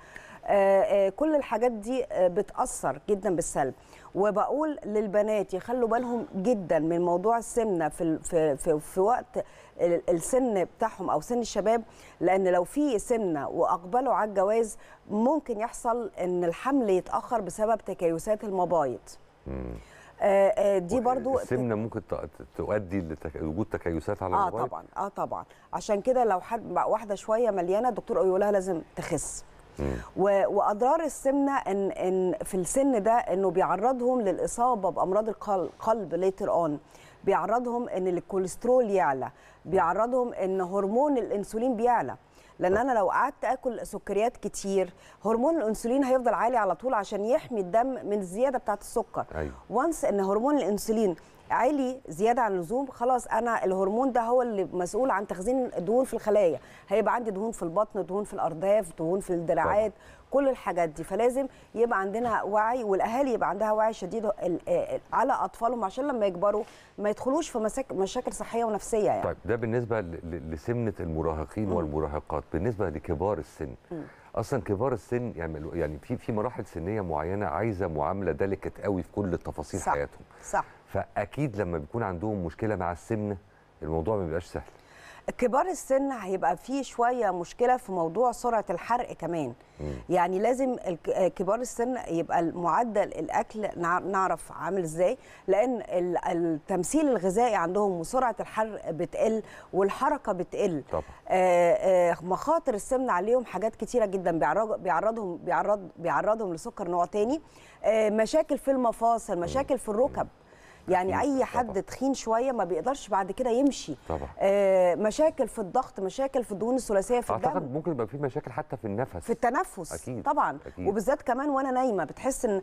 آه، آه، كل الحاجات دي آه، بتاثر جدا بالسلب وبقول للبنات يخلوا بالهم جدا من موضوع السمنه في ال- في في, في وقت ال- السن بتاعهم او سن الشباب لان لو في سمنه واقبلوا على الجواز ممكن يحصل ان الحمل يتاخر بسبب تكيسات المبايض مم. آه، آه، دي برضو السمنه ممكن ت- تؤدي لوجود تكيسات على اه الموبايل طبعا اه طبعا عشان كده لو حد واحده شويه مليانه الدكتور يقول لها لازم تخس مم. و- واضرار السمنه ان ان في السن ده انه بيعرضهم للاصابه بامراض القل- القلب ليتر اون بيعرضهم ان الكوليسترول يعلى بيعرضهم ان هرمون الانسولين بيعلى لان انا لو قعدت اكل سكريات كتير هرمون الانسولين هيفضل عالي على طول عشان يحمي الدم من الزياده بتاعه السكر ايوه وانس ان هرمون الانسولين عالي زياده عن اللزوم خلاص انا الهرمون ده هو اللي مسؤول عن تخزين الدهون في الخلايا هيبقى عندي دهون في البطن دهون في الارداف دهون في الدراعات كل الحاجات دي فلازم يبقى عندنا وعي والاهالي يبقى عندها وعي شديد ال- آه، على اطفالهم عشان لما يكبروا ما يدخلوش في مساك- مشاكل صحيه ونفسيه يعني طيب ده بالنسبه ل- ل- لسمنه المراهقين والمراهقات بالنسبه لكبار السن اصلا كبار السن يعني يعني في في مراحل سنيه معينه عايزه معامله ديليكت قوي في كل تفاصيل صح. حياتهم صح فاكيد لما بيكون عندهم مشكله مع السمنه الموضوع ما بيبقاش سهل كبار السن هيبقى فيه شويه مشكله في موضوع سرعه الحرق كمان مم. يعني لازم الك- آه، كبار السن يبقى المعدل الاكل نع- نعرف عامل ازاي لان ال- التمثيل الغذائي عندهم وسرعه الحرق بتقل والحركه بتقل طبعا آه، آه، مخاطر السمنه عليهم حاجات كتيره جدا بيعرض بيعرضهم بيعرض بيعرضهم لسكر نوع تاني آه، مشاكل في المفاصل مشاكل في الركب يعني أكيد، اي حد طبعاً. تخين شويه ما بيقدرش بعد كده يمشي طبعا آه، مشاكل في الضغط مشاكل في الدهون الثلاثيه في اعتقد الدم ممكن يبقى في مشاكل حتى في النفس في التنفس أكيد، طبعا أكيد. وبالذات كمان وانا نايمه بتحس ان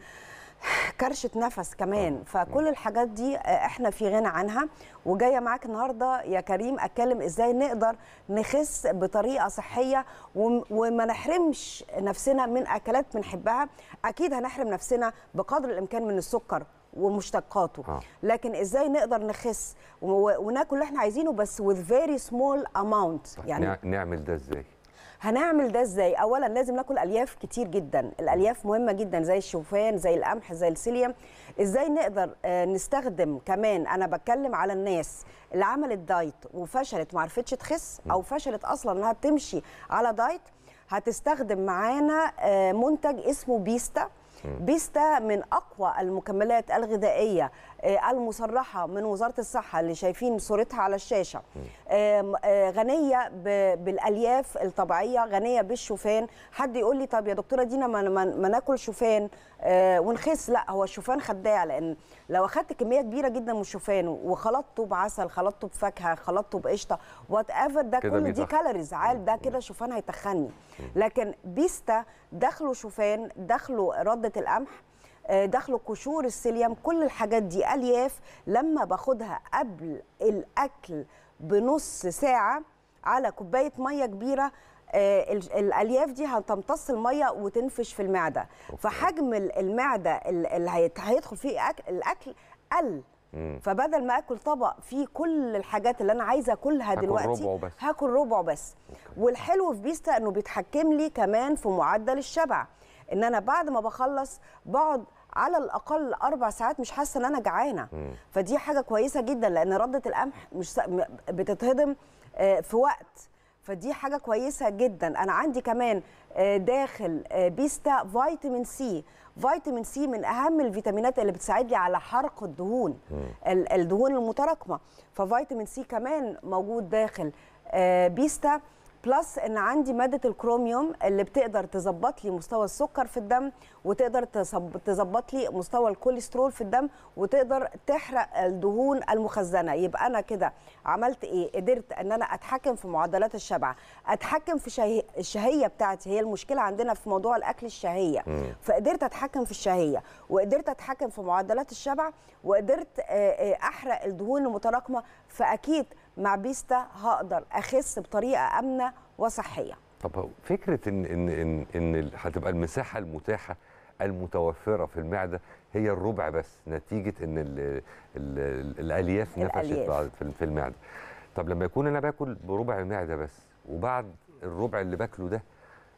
كرشه نفس كمان فكل الحاجات دي آه، احنا في غنى عنها وجايه معاك النهارده يا كريم اتكلم ازاي نقدر نخس بطريقه صحيه وم- وما نحرمش نفسنا من اكلات بنحبها اكيد هنحرم نفسنا بقدر الامكان من السكر ومشتقاته آه. لكن ازاي نقدر نخس و- وناكل اللي احنا عايزينه بس with very small amount طيب يعني نع- نعمل ده ازاي هنعمل ده ازاي اولا لازم ناكل الياف كتير جدا الالياف مهمه جدا زي الشوفان زي القمح زي السيليوم ازاي نقدر آه، نستخدم كمان انا بتكلم على الناس اللي عملت دايت وفشلت ما عرفتش تخس او فشلت اصلا انها تمشي على دايت هتستخدم معانا آه، منتج اسمه بيستا بيستا من اقوى المكملات الغذائيه آه، المصرحه من وزاره الصحه اللي شايفين صورتها على الشاشه آم، آه، غنيه ب- بالالياف الطبيعيه غنيه بالشوفان حد يقول لي طب يا دكتوره دينا ما, ما, ما ناكل شوفان آه، ونخس لا هو الشوفان خداع لان لو اخدت كميه كبيره جدا من الشوفان وخلطته بعسل خلطته بفاكهه خلطته بقشطه وات ايفر ده كده كل دي بيتخن. كالوريز عال ده كده شوفان هيتخني لكن بيستا دخله شوفان دخله رده القمح آه، دخله قشور السيليوم كل الحاجات دي الياف لما باخدها قبل الاكل بنص ساعه على كوبايه ميه كبيره آه، ال- الالياف دي هتمتص الميه وتنفش في المعده فحجم ال- المعده ال- اللي هيت- هيدخل فيه أكل الاكل قل مم. فبدل ما اكل طبق فيه كل الحاجات اللي انا عايزه اكلها هاكل دلوقتي ربعه بس. هاكل ربعه بس والحلو في بيستا انه بيتحكم لي كمان في معدل الشبع ان انا بعد ما بخلص بقعد على الاقل اربع ساعات مش حاسه ان انا جعانه فدي حاجه كويسه جدا لان رده القمح مش س- م- بتتهضم آه، في وقت فدي حاجه كويسه جدا انا عندي كمان آه، داخل آه، بيستا فيتامين سي فيتامين سي من اهم الفيتامينات اللي بتساعد لي على حرق الدهون ال- الدهون المتراكمه ففيتامين سي كمان موجود داخل آه، بيستا بلس ان عندي ماده الكروميوم اللي بتقدر تظبط لي مستوى السكر في الدم وتقدر تصب- تظبط لي مستوى الكوليسترول في الدم وتقدر تحرق الدهون المخزنه يبقى انا كده عملت ايه قدرت ان انا اتحكم في معدلات الشبع اتحكم في شهي... الشهيه بتاعتي هي المشكله عندنا في موضوع الاكل الشهيه فقدرت اتحكم في الشهيه وقدرت اتحكم في معدلات الشبع وقدرت آه، آه، احرق الدهون المتراكمه فاكيد مع بيستا هقدر اخس بطريقه امنه وصحيه طب هو فكره ان ان ان ان ال- هتبقى المساحه المتاحه المتوفره في المعده هي الربع بس نتيجه ان ال ال ال الالياف نفشت الألياف. بعد في في المعده طب لما يكون انا باكل بربع معده بس وبعد الربع اللي باكله ده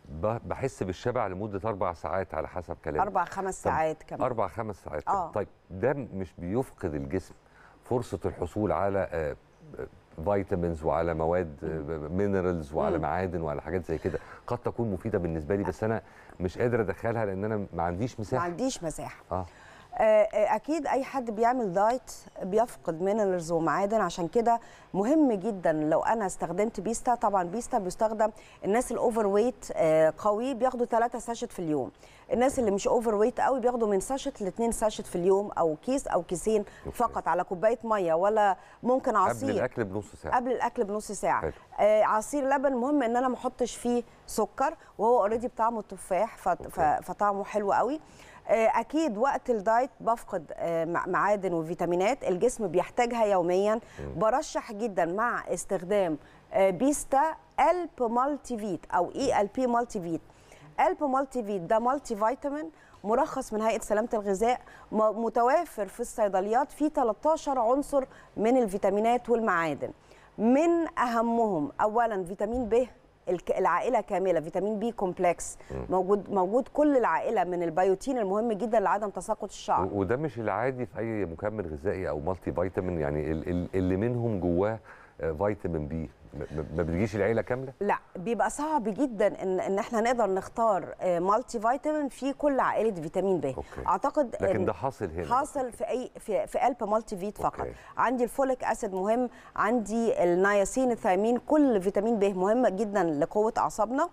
ب- بحس بالشبع لمده اربع ساعات على حسب كلامك اربع خمس طب ساعات كمان اربع خمس ساعات طب- آه. طيب ده مش بيفقد الجسم فرصه الحصول على آه، آه، فيتامينز وعلى مواد مينرالز وعلى مم. معادن وعلى حاجات زي كده قد تكون مفيده بالنسبه لي بس انا مش قادر ادخلها لان انا ما عنديش ما مساحه عنديش مساحه اه آه، آه، اكيد اي حد بيعمل دايت بيفقد مينرالز ومعادن عشان كده مهم جدا لو انا استخدمت بيستا طبعا بيستا بيستخدم الناس الاوفر ويت قوي بياخدوا 3 ساشت في اليوم الناس اللي مش اوفر ويت قوي بياخدوا من ساشت ل 2 ساشت في اليوم او كيس او كيسين أوكي. فقط على كوبايه ميه ولا ممكن قبل عصير الاكل بنص ساعه قبل الاكل بنص ساعه حلو. آه عصير لبن مهم ان انا ما احطش فيه سكر وهو اوريدي بطعمه تفاح فط- ف- أوكي. فطعمه حلو قوي آه، اكيد وقت الدايت بفقد آه، مع- معادن وفيتامينات الجسم بيحتاجها يوميا برشح جدا مع استخدام آه، بيستا الب مالتي فيت او اي ال بي مالتي فيت الب مالتي فيت ده مالتي فيتامين مرخص من هيئه سلامه الغذاء م- متوافر في الصيدليات فيه 13 عنصر من الفيتامينات والمعادن من اهمهم اولا فيتامين ب الك- العائله كامله فيتامين بي كومبلكس موجود موجود كل العائله من البيوتين المهم جدا لعدم تساقط الشعر و- وده مش العادي في اي مكمل غذائي او مالتي فيتامين يعني ال- ال- اللي منهم جواه آه، فيتامين بي م- م- ما بتجيش العيله كامله لا بيبقى صعب جدا ان ان احنا نقدر نختار آه، مالتي فيتامين في كل عائله فيتامين ب أوكي. اعتقد لكن إن ده حاصل هنا حاصل في اي في في قلب مالتي فيت فقط أوكي. عندي الفوليك اسيد مهم عندي النياسين الثيامين كل فيتامين ب مهم جدا لقوه اعصابنا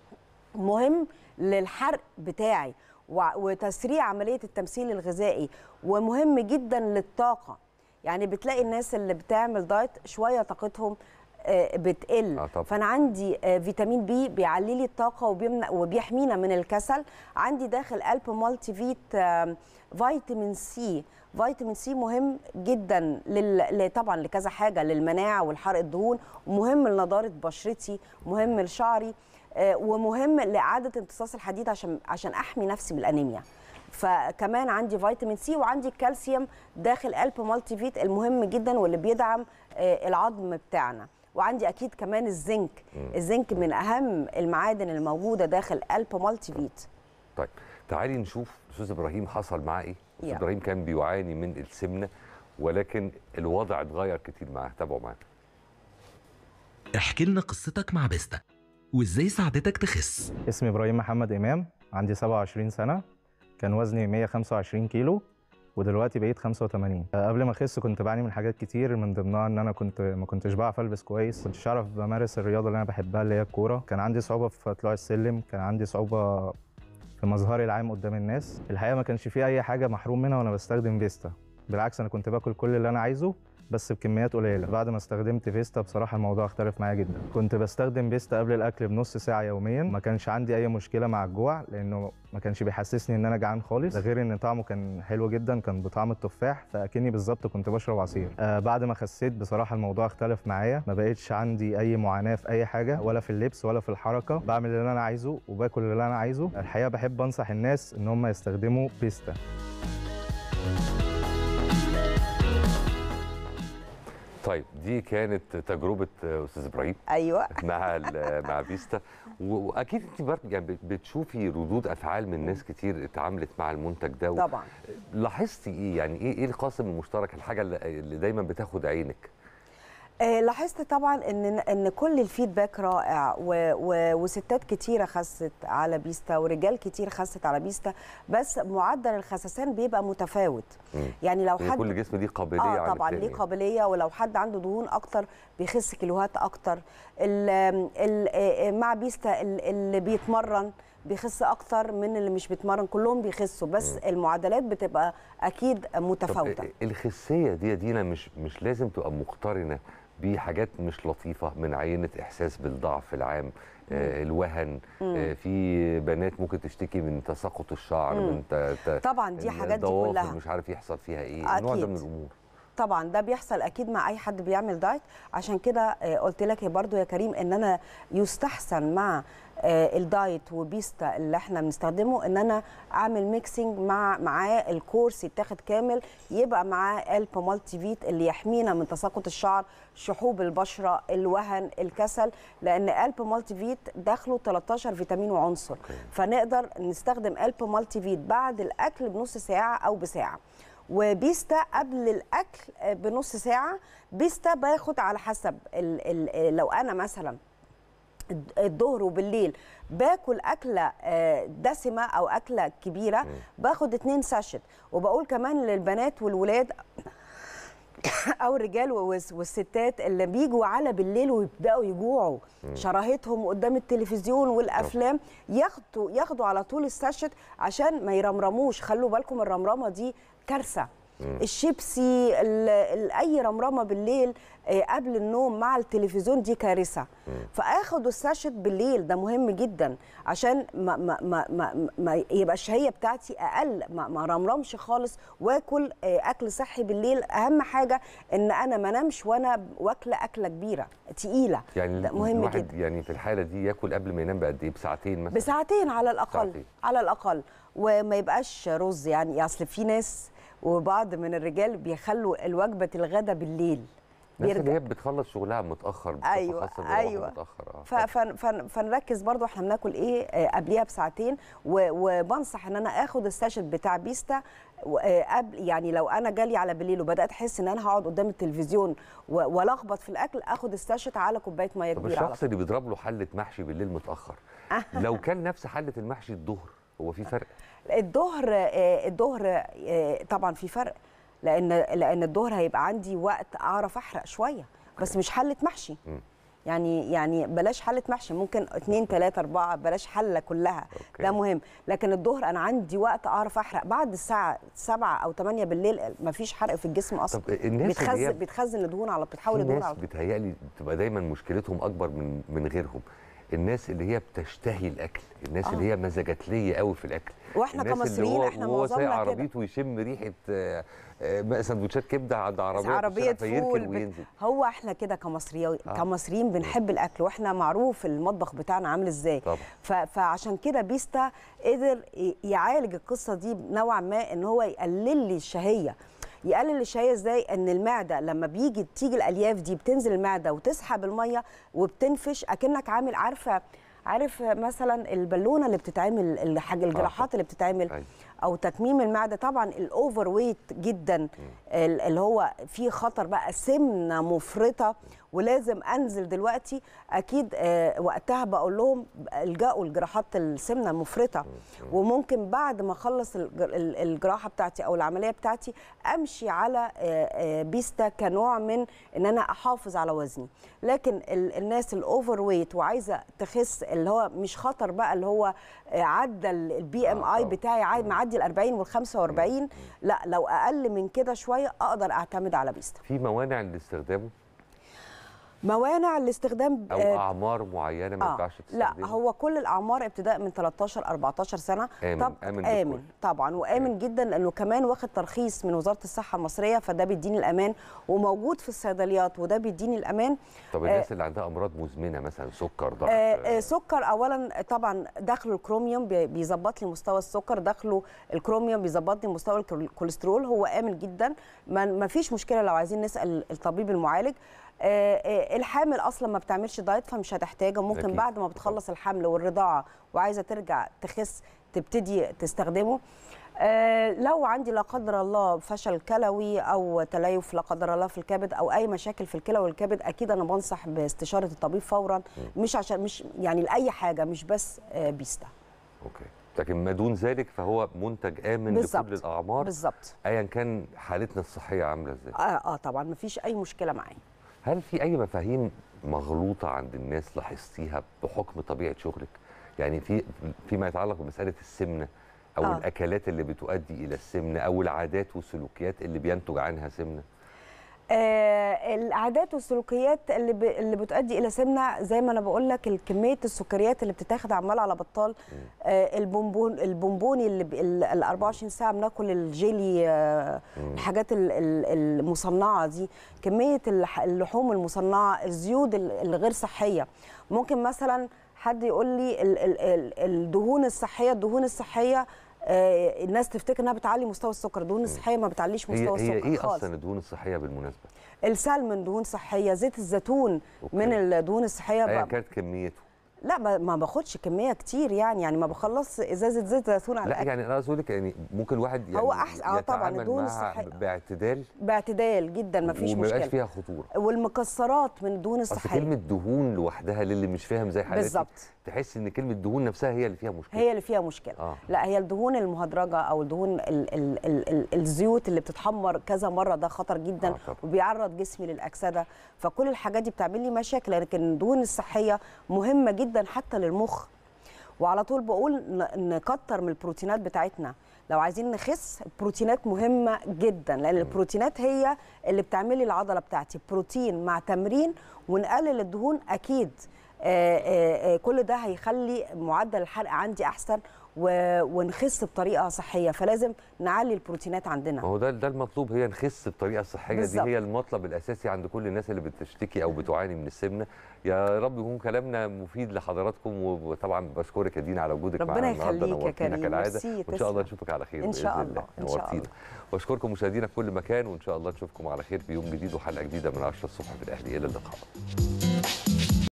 مهم للحرق بتاعي وع- وتسريع عمليه التمثيل الغذائي ومهم جدا للطاقه يعني بتلاقي الناس اللي بتعمل دايت شويه طاقتهم آه، بتقل آه طبعاً. فانا عندي آه، فيتامين بي بيعلي لي الطاقه وبيمنع وبيحمينا من الكسل عندي داخل قلب مالتي فيت آه، فيتامين سي فيتامين سي مهم جدا لل... ل- طبعا لكذا حاجه للمناعه والحرق الدهون ومهم لنضاره بشرتي مهم لشعري آه، ومهم لاعاده امتصاص الحديد عشان عشان احمي نفسي من الانيميا فكمان عندي فيتامين سي وعندي الكالسيوم داخل قلب مالتي فيت المهم جدا واللي بيدعم آه، العظم بتاعنا وعندي اكيد كمان الزنك الزنك من اهم المعادن الموجوده داخل قلب مالتي فيت طيب تعالي نشوف استاذ ابراهيم حصل معاه ايه استاذ يلا. ابراهيم كان بيعاني من السمنه ولكن الوضع اتغير كتير معاه تابعوا معانا احكي لنا قصتك مع بيستا وازاي ساعدتك تخس اسمي ابراهيم محمد امام عندي 27 سنه كان وزني 125 كيلو ودلوقتي بقيت 85 آه، قبل ما اخس كنت بعاني من حاجات كتير من ضمنها ان انا كنت ما كنتش بعرف البس كويس كنتش اعرف بمارس الرياضه اللي انا بحبها اللي هي الكوره كان عندي صعوبه في طلوع السلم كان عندي صعوبه في مظهري العام قدام الناس الحقيقه ما كانش في اي حاجه محروم منها وانا بستخدم فيستا بالعكس انا كنت باكل كل اللي انا عايزه بس بكميات قليله بعد ما استخدمت فيستا بصراحه الموضوع اختلف معايا جدا كنت بستخدم فيستا قبل الاكل بنص ساعه يوميا ما كانش عندي اي مشكله مع الجوع لانه ما كانش بيحسسني ان انا جعان خالص ده غير ان طعمه كان حلو جدا كان بطعم التفاح فاكني بالظبط كنت بشرب عصير آه بعد ما خسيت بصراحه الموضوع اختلف معايا ما بقتش عندي اي معاناه في اي حاجه ولا في اللبس ولا في الحركه بعمل اللي انا عايزه وباكل اللي انا عايزه الحقيقه بحب انصح الناس ان هم يستخدموا بيستا طيب دي كانت تجربه آه، استاذ ابراهيم ايوه مع ال- مع فيستا و- واكيد انت برضه يعني بت- بتشوفي ردود افعال من ناس كتير اتعاملت مع المنتج ده و- طبعا لاحظتي ايه يعني ايه ايه القاسم المشترك الحاجه اللي اللي دايما بتاخد عينك آه، لاحظت طبعا ان ان كل الفيدباك رائع و و وستات كتيره خست على بيستا ورجال كتير خست على بيستا بس معدل الخسسان بيبقى متفاوت مم. يعني لو يعني حد كل جسم ليه قابليه اه عن طبعا التاني ليه قابليه ولو حد عنده دهون اكتر بيخس كيلوهات اكتر ال ال آه، مع بيستا ال- اللي بيتمرن بيخس اكتر من اللي مش بيتمرن كلهم بيخسوا بس مم. المعادلات بتبقى اكيد طب متفاوته الخسيه دي يا دينا مش مش لازم تبقى مقترنه بحاجات مش لطيفه من عينه احساس بالضعف العام آه الوهن آه في بنات ممكن تشتكي من تساقط الشعر مم. من ت... ت... طبعا دي حاجات دي الضوافر كلها مش عارف يحصل فيها ايه النوع ده أكيد. من الامور طبعا ده بيحصل اكيد مع اي حد بيعمل دايت عشان كده آه، قلت لك يا برضو يا كريم ان انا يستحسن مع آه، الدايت وبيستا اللي احنا بنستخدمه ان انا اعمل ميكسينج مع معاه الكورس يتاخد كامل يبقى معاه الب مالتي فيت اللي يحمينا من تساقط الشعر شحوب البشره الوهن الكسل لان الب مالتي فيت داخله 13 فيتامين وعنصر فنقدر نستخدم الب مالتي فيت بعد الاكل بنص ساعه او بساعه وبيستا قبل الاكل آه، بنص ساعه بيستا باخد على حسب ال ال لو انا مثلا الظهر وبالليل باكل اكله آه، دسمه او اكله كبيره باخد اتنين ساشت وبقول كمان للبنات والولاد او الرجال والس- والستات اللي بيجوا على بالليل ويبداوا يجوعوا شراهتهم قدام التلفزيون والافلام ياخدوا ياخدوا على طول الساشت عشان ما يرمرموش خلوا بالكم الرمرمه دي كارثه الشيبسي ال- ال- اي رمرمه بالليل آه، قبل النوم مع التلفزيون دي كارثه فاخد الساشت بالليل ده مهم جدا عشان ما ما ما ما, ما يبقى الشهيه بتاعتي اقل ما, ما رمرمش خالص واكل آه، اكل صحي بالليل اهم حاجه ان انا ما انامش وانا واكله اكله كبيره تقيله يعني ده مهم الواحد جدا يعني في الحاله دي ياكل قبل ما ينام بقد ايه بساعتين مثلا بساعتين على الاقل ساعتين. على الاقل وما يبقاش رز يعني اصل في ناس وبعض من الرجال بيخلوا الوجبه الغداء بالليل الناس اللي هي بتخلص شغلها متاخر بصفة ايوه خاصة بيروحوا ايوه متاخر اه ف- فن فن فنركز برضو احنا بناكل ايه آه، قبليها بساعتين و- وبنصح ان انا اخد الساشت بتاع بيستا و- آه، قبل يعني لو انا جالي على بالليل وبدات احس ان انا هقعد قدام التلفزيون و- والخبط في الاكل اخد الساشت على كوبايه ميه طب كبيره على الشخص اللي بيضرب له حله محشي بالليل متاخر لو كان نفس حله المحشي الظهر هو في فرق الظهر آه، الظهر آه، طبعا في فرق لان لان الظهر هيبقى عندي وقت اعرف احرق شويه بس مش حله محشي مم. يعني يعني بلاش حله محشي ممكن اتنين تلاته اربعه بلاش حله كلها أوكي. ده مهم لكن الظهر انا عندي وقت اعرف احرق بعد الساعه 7 او 8 بالليل مفيش حرق في الجسم اصلا طب الناس اللي هي بتخزن بتخزن الدهون على بتحول في الدهون ناس على طول. بتهيألي بتبقى دايما مشكلتهم اكبر من من غيرهم الناس اللي هي بتشتهي الاكل الناس آه. اللي هي مزاجاتليه قوي في الاكل واحنا الناس اللي كمصريين هو احنا وهو سايق معظمنا كده عربيته ويشم ريحه آه، آه، سندوتشات كبده عند عربيه عربيه فيركن فول بت... وينزل هو احنا كده كمصريين آه. آه. كمصريين بنحب الاكل واحنا معروف المطبخ بتاعنا عامل ازاي طبعا ف... فعشان كده بيستا قدر ي- يعالج القصه دي نوعا ما ان هو يقلل لي الشهيه يقلل الشهيه ازاي ان المعده لما بيجي تيجي الالياف دي بتنزل المعده وتسحب الميه وبتنفش اكنك عامل عارفه عارف مثلا البالونه اللي بتتعمل الحاجه الجراحات اللي بتتعمل أيوة. او تكميم المعده طبعا الاوفر ويت جدا ال- اللي هو فيه خطر بقى سمنه مفرطه ولازم انزل دلوقتي اكيد آه، وقتها بقول لهم الجأوا لجراحات السمنه المفرطه وممكن بعد ما اخلص الج- ال- الجراحه بتاعتي او العمليه بتاعتي امشي على آه، آه، بيستا كنوع من ان انا احافظ على وزني لكن ال- الناس الاوفر ويت وعايزه تخس اللي هو مش خطر بقى اللي هو آه، عدى البي ام آه، اي طبعاً. بتاعي عاد معدي ال 40 وال 45 لا لو اقل من كده شويه اقدر اعتمد على بيستا في موانع لاستخدامه موانع الاستخدام او آه، اعمار معينه ما آه ينفعش لا تستخدمه هو كل الاعمار ابتداء من 13 14 سنه آمن، طب آمن بالكل. امن طبعا وامن جدا لانه كمان واخد ترخيص من وزاره الصحه المصريه فده بيديني الامان وموجود في الصيدليات وده بيديني الامان طب الناس اللي عندها امراض مزمنه مثلا سكر ضغط آه، آه، سكر اولا طبعا دخله الكروميوم بي- بيظبط لي مستوى السكر دخله الكروميوم بيظبط لي مستوى الكل- الكوليسترول هو امن جدا ما ما فيش مشكله لو عايزين نسال الطبيب المعالج آه، آه، الحامل اصلا ما بتعملش دايت فمش هتحتاجه ممكن أكيد. بعد ما بتخلص الحمل والرضاعه وعايزه ترجع تخس تبتدي تستخدمه آه، لو عندي لا قدر الله فشل كلوي او تليف لا قدر الله في الكبد او اي مشاكل في الكلى والكبد اكيد انا بنصح باستشاره الطبيب فورا مش عشان مش يعني لاي حاجه مش بس آه، بيستا اوكي لكن ما دون ذلك فهو منتج امن بالظبط. لكل الاعمار بالظبط ايا كان حالتنا الصحيه عامله ازاي اه اه طبعا مفيش اي مشكله معايا هل في اي مفاهيم مغلوطه عند الناس لاحظتيها بحكم طبيعه شغلك يعني في فيما يتعلق بمساله السمنه او آه. آه. الاكلات اللي بتؤدي الى السمنه او العادات والسلوكيات اللي بينتج عنها سمنه آه العادات والسلوكيات اللي ب... اللي بتؤدي الى سمنه زي ما انا بقول لك كميه السكريات اللي بتتاخد عمال على بطال آه البونبون البونبوني اللي ب... ال 24 ساعه بناكل الجيلي آه الحاجات ال- ال- المصنعه دي كميه اللح- اللحوم المصنعه الزيوت ال- الغير صحيه ممكن مثلا حد يقول لي ال- ال- ال- الدهون الصحيه الدهون الصحيه آه، الناس تفتكر انها بتعلي مستوى السكر الدهون الصحيه ما بتعليش هي مستوى هي السكر ايه خالص اصلا الدهون الصحيه بالمناسبه السلمون دهون صحيه زيت الزيتون أوكي. من الدهون الصحيه ايا ب... كانت كميته لا ما, ما باخدش كميه كتير يعني يعني ما بخلص ازازه زيت زيتون على لا الأكل. يعني انا عايز اقول لك يعني ممكن واحد يعني هو أحسن- آه طبعاً، يتعامل الدهون معاها الصحية. باعتدال باعتدال جدا ما فيش وما يبقاش مشكله فيها خطوره والمكسرات من الدهون اصل الصحيه كلمه دهون لوحدها للي مش فاهم زي حالاتي بالظبط تحس ان كلمه دهون نفسها هي اللي فيها مشكله هي اللي فيها مشكله اه لا هي الدهون المهدرجه او الدهون ال ال ال ال الزيوت اللي بتتحمر كذا مره ده خطر جدا آه طبعاً. وبيعرض جسمي للاكسده فكل الحاجات دي بتعمل لي مشاكل لكن الدهون الصحيه مهمه جدا حتى للمخ وعلى طول بقول ن- نكتر من البروتينات بتاعتنا لو عايزين نخس البروتينات مهمه جدا لان البروتينات هي اللي بتعمل لي العضله بتاعتي بروتين مع تمرين ونقلل الدهون اكيد آه، آه، آه، كل ده هيخلي معدل الحرق عندي احسن و- ونخس بطريقه صحيه فلازم نعلي البروتينات عندنا ما هو ده ده المطلوب هي نخس بطريقه صحيه بالظبط. دي هي المطلب الاساسي عند كل الناس اللي بتشتكي او بتعاني من السمنه يا رب يكون كلامنا مفيد لحضراتكم وطبعا بشكرك يا دينا على وجودك ربنا معانا النهارده يخليك يا نورتينا كريم. كالعاده ميرسي، وان شاء الله تسلم. نشوفك على خير إن شاء بإذن الله، إن شاء نورتينا واشكركم مشاهدينا في كل مكان وان شاء الله نشوفكم على خير في يوم جديد وحلقه جديده من 10 الصبح في الاهلي الى اللقاء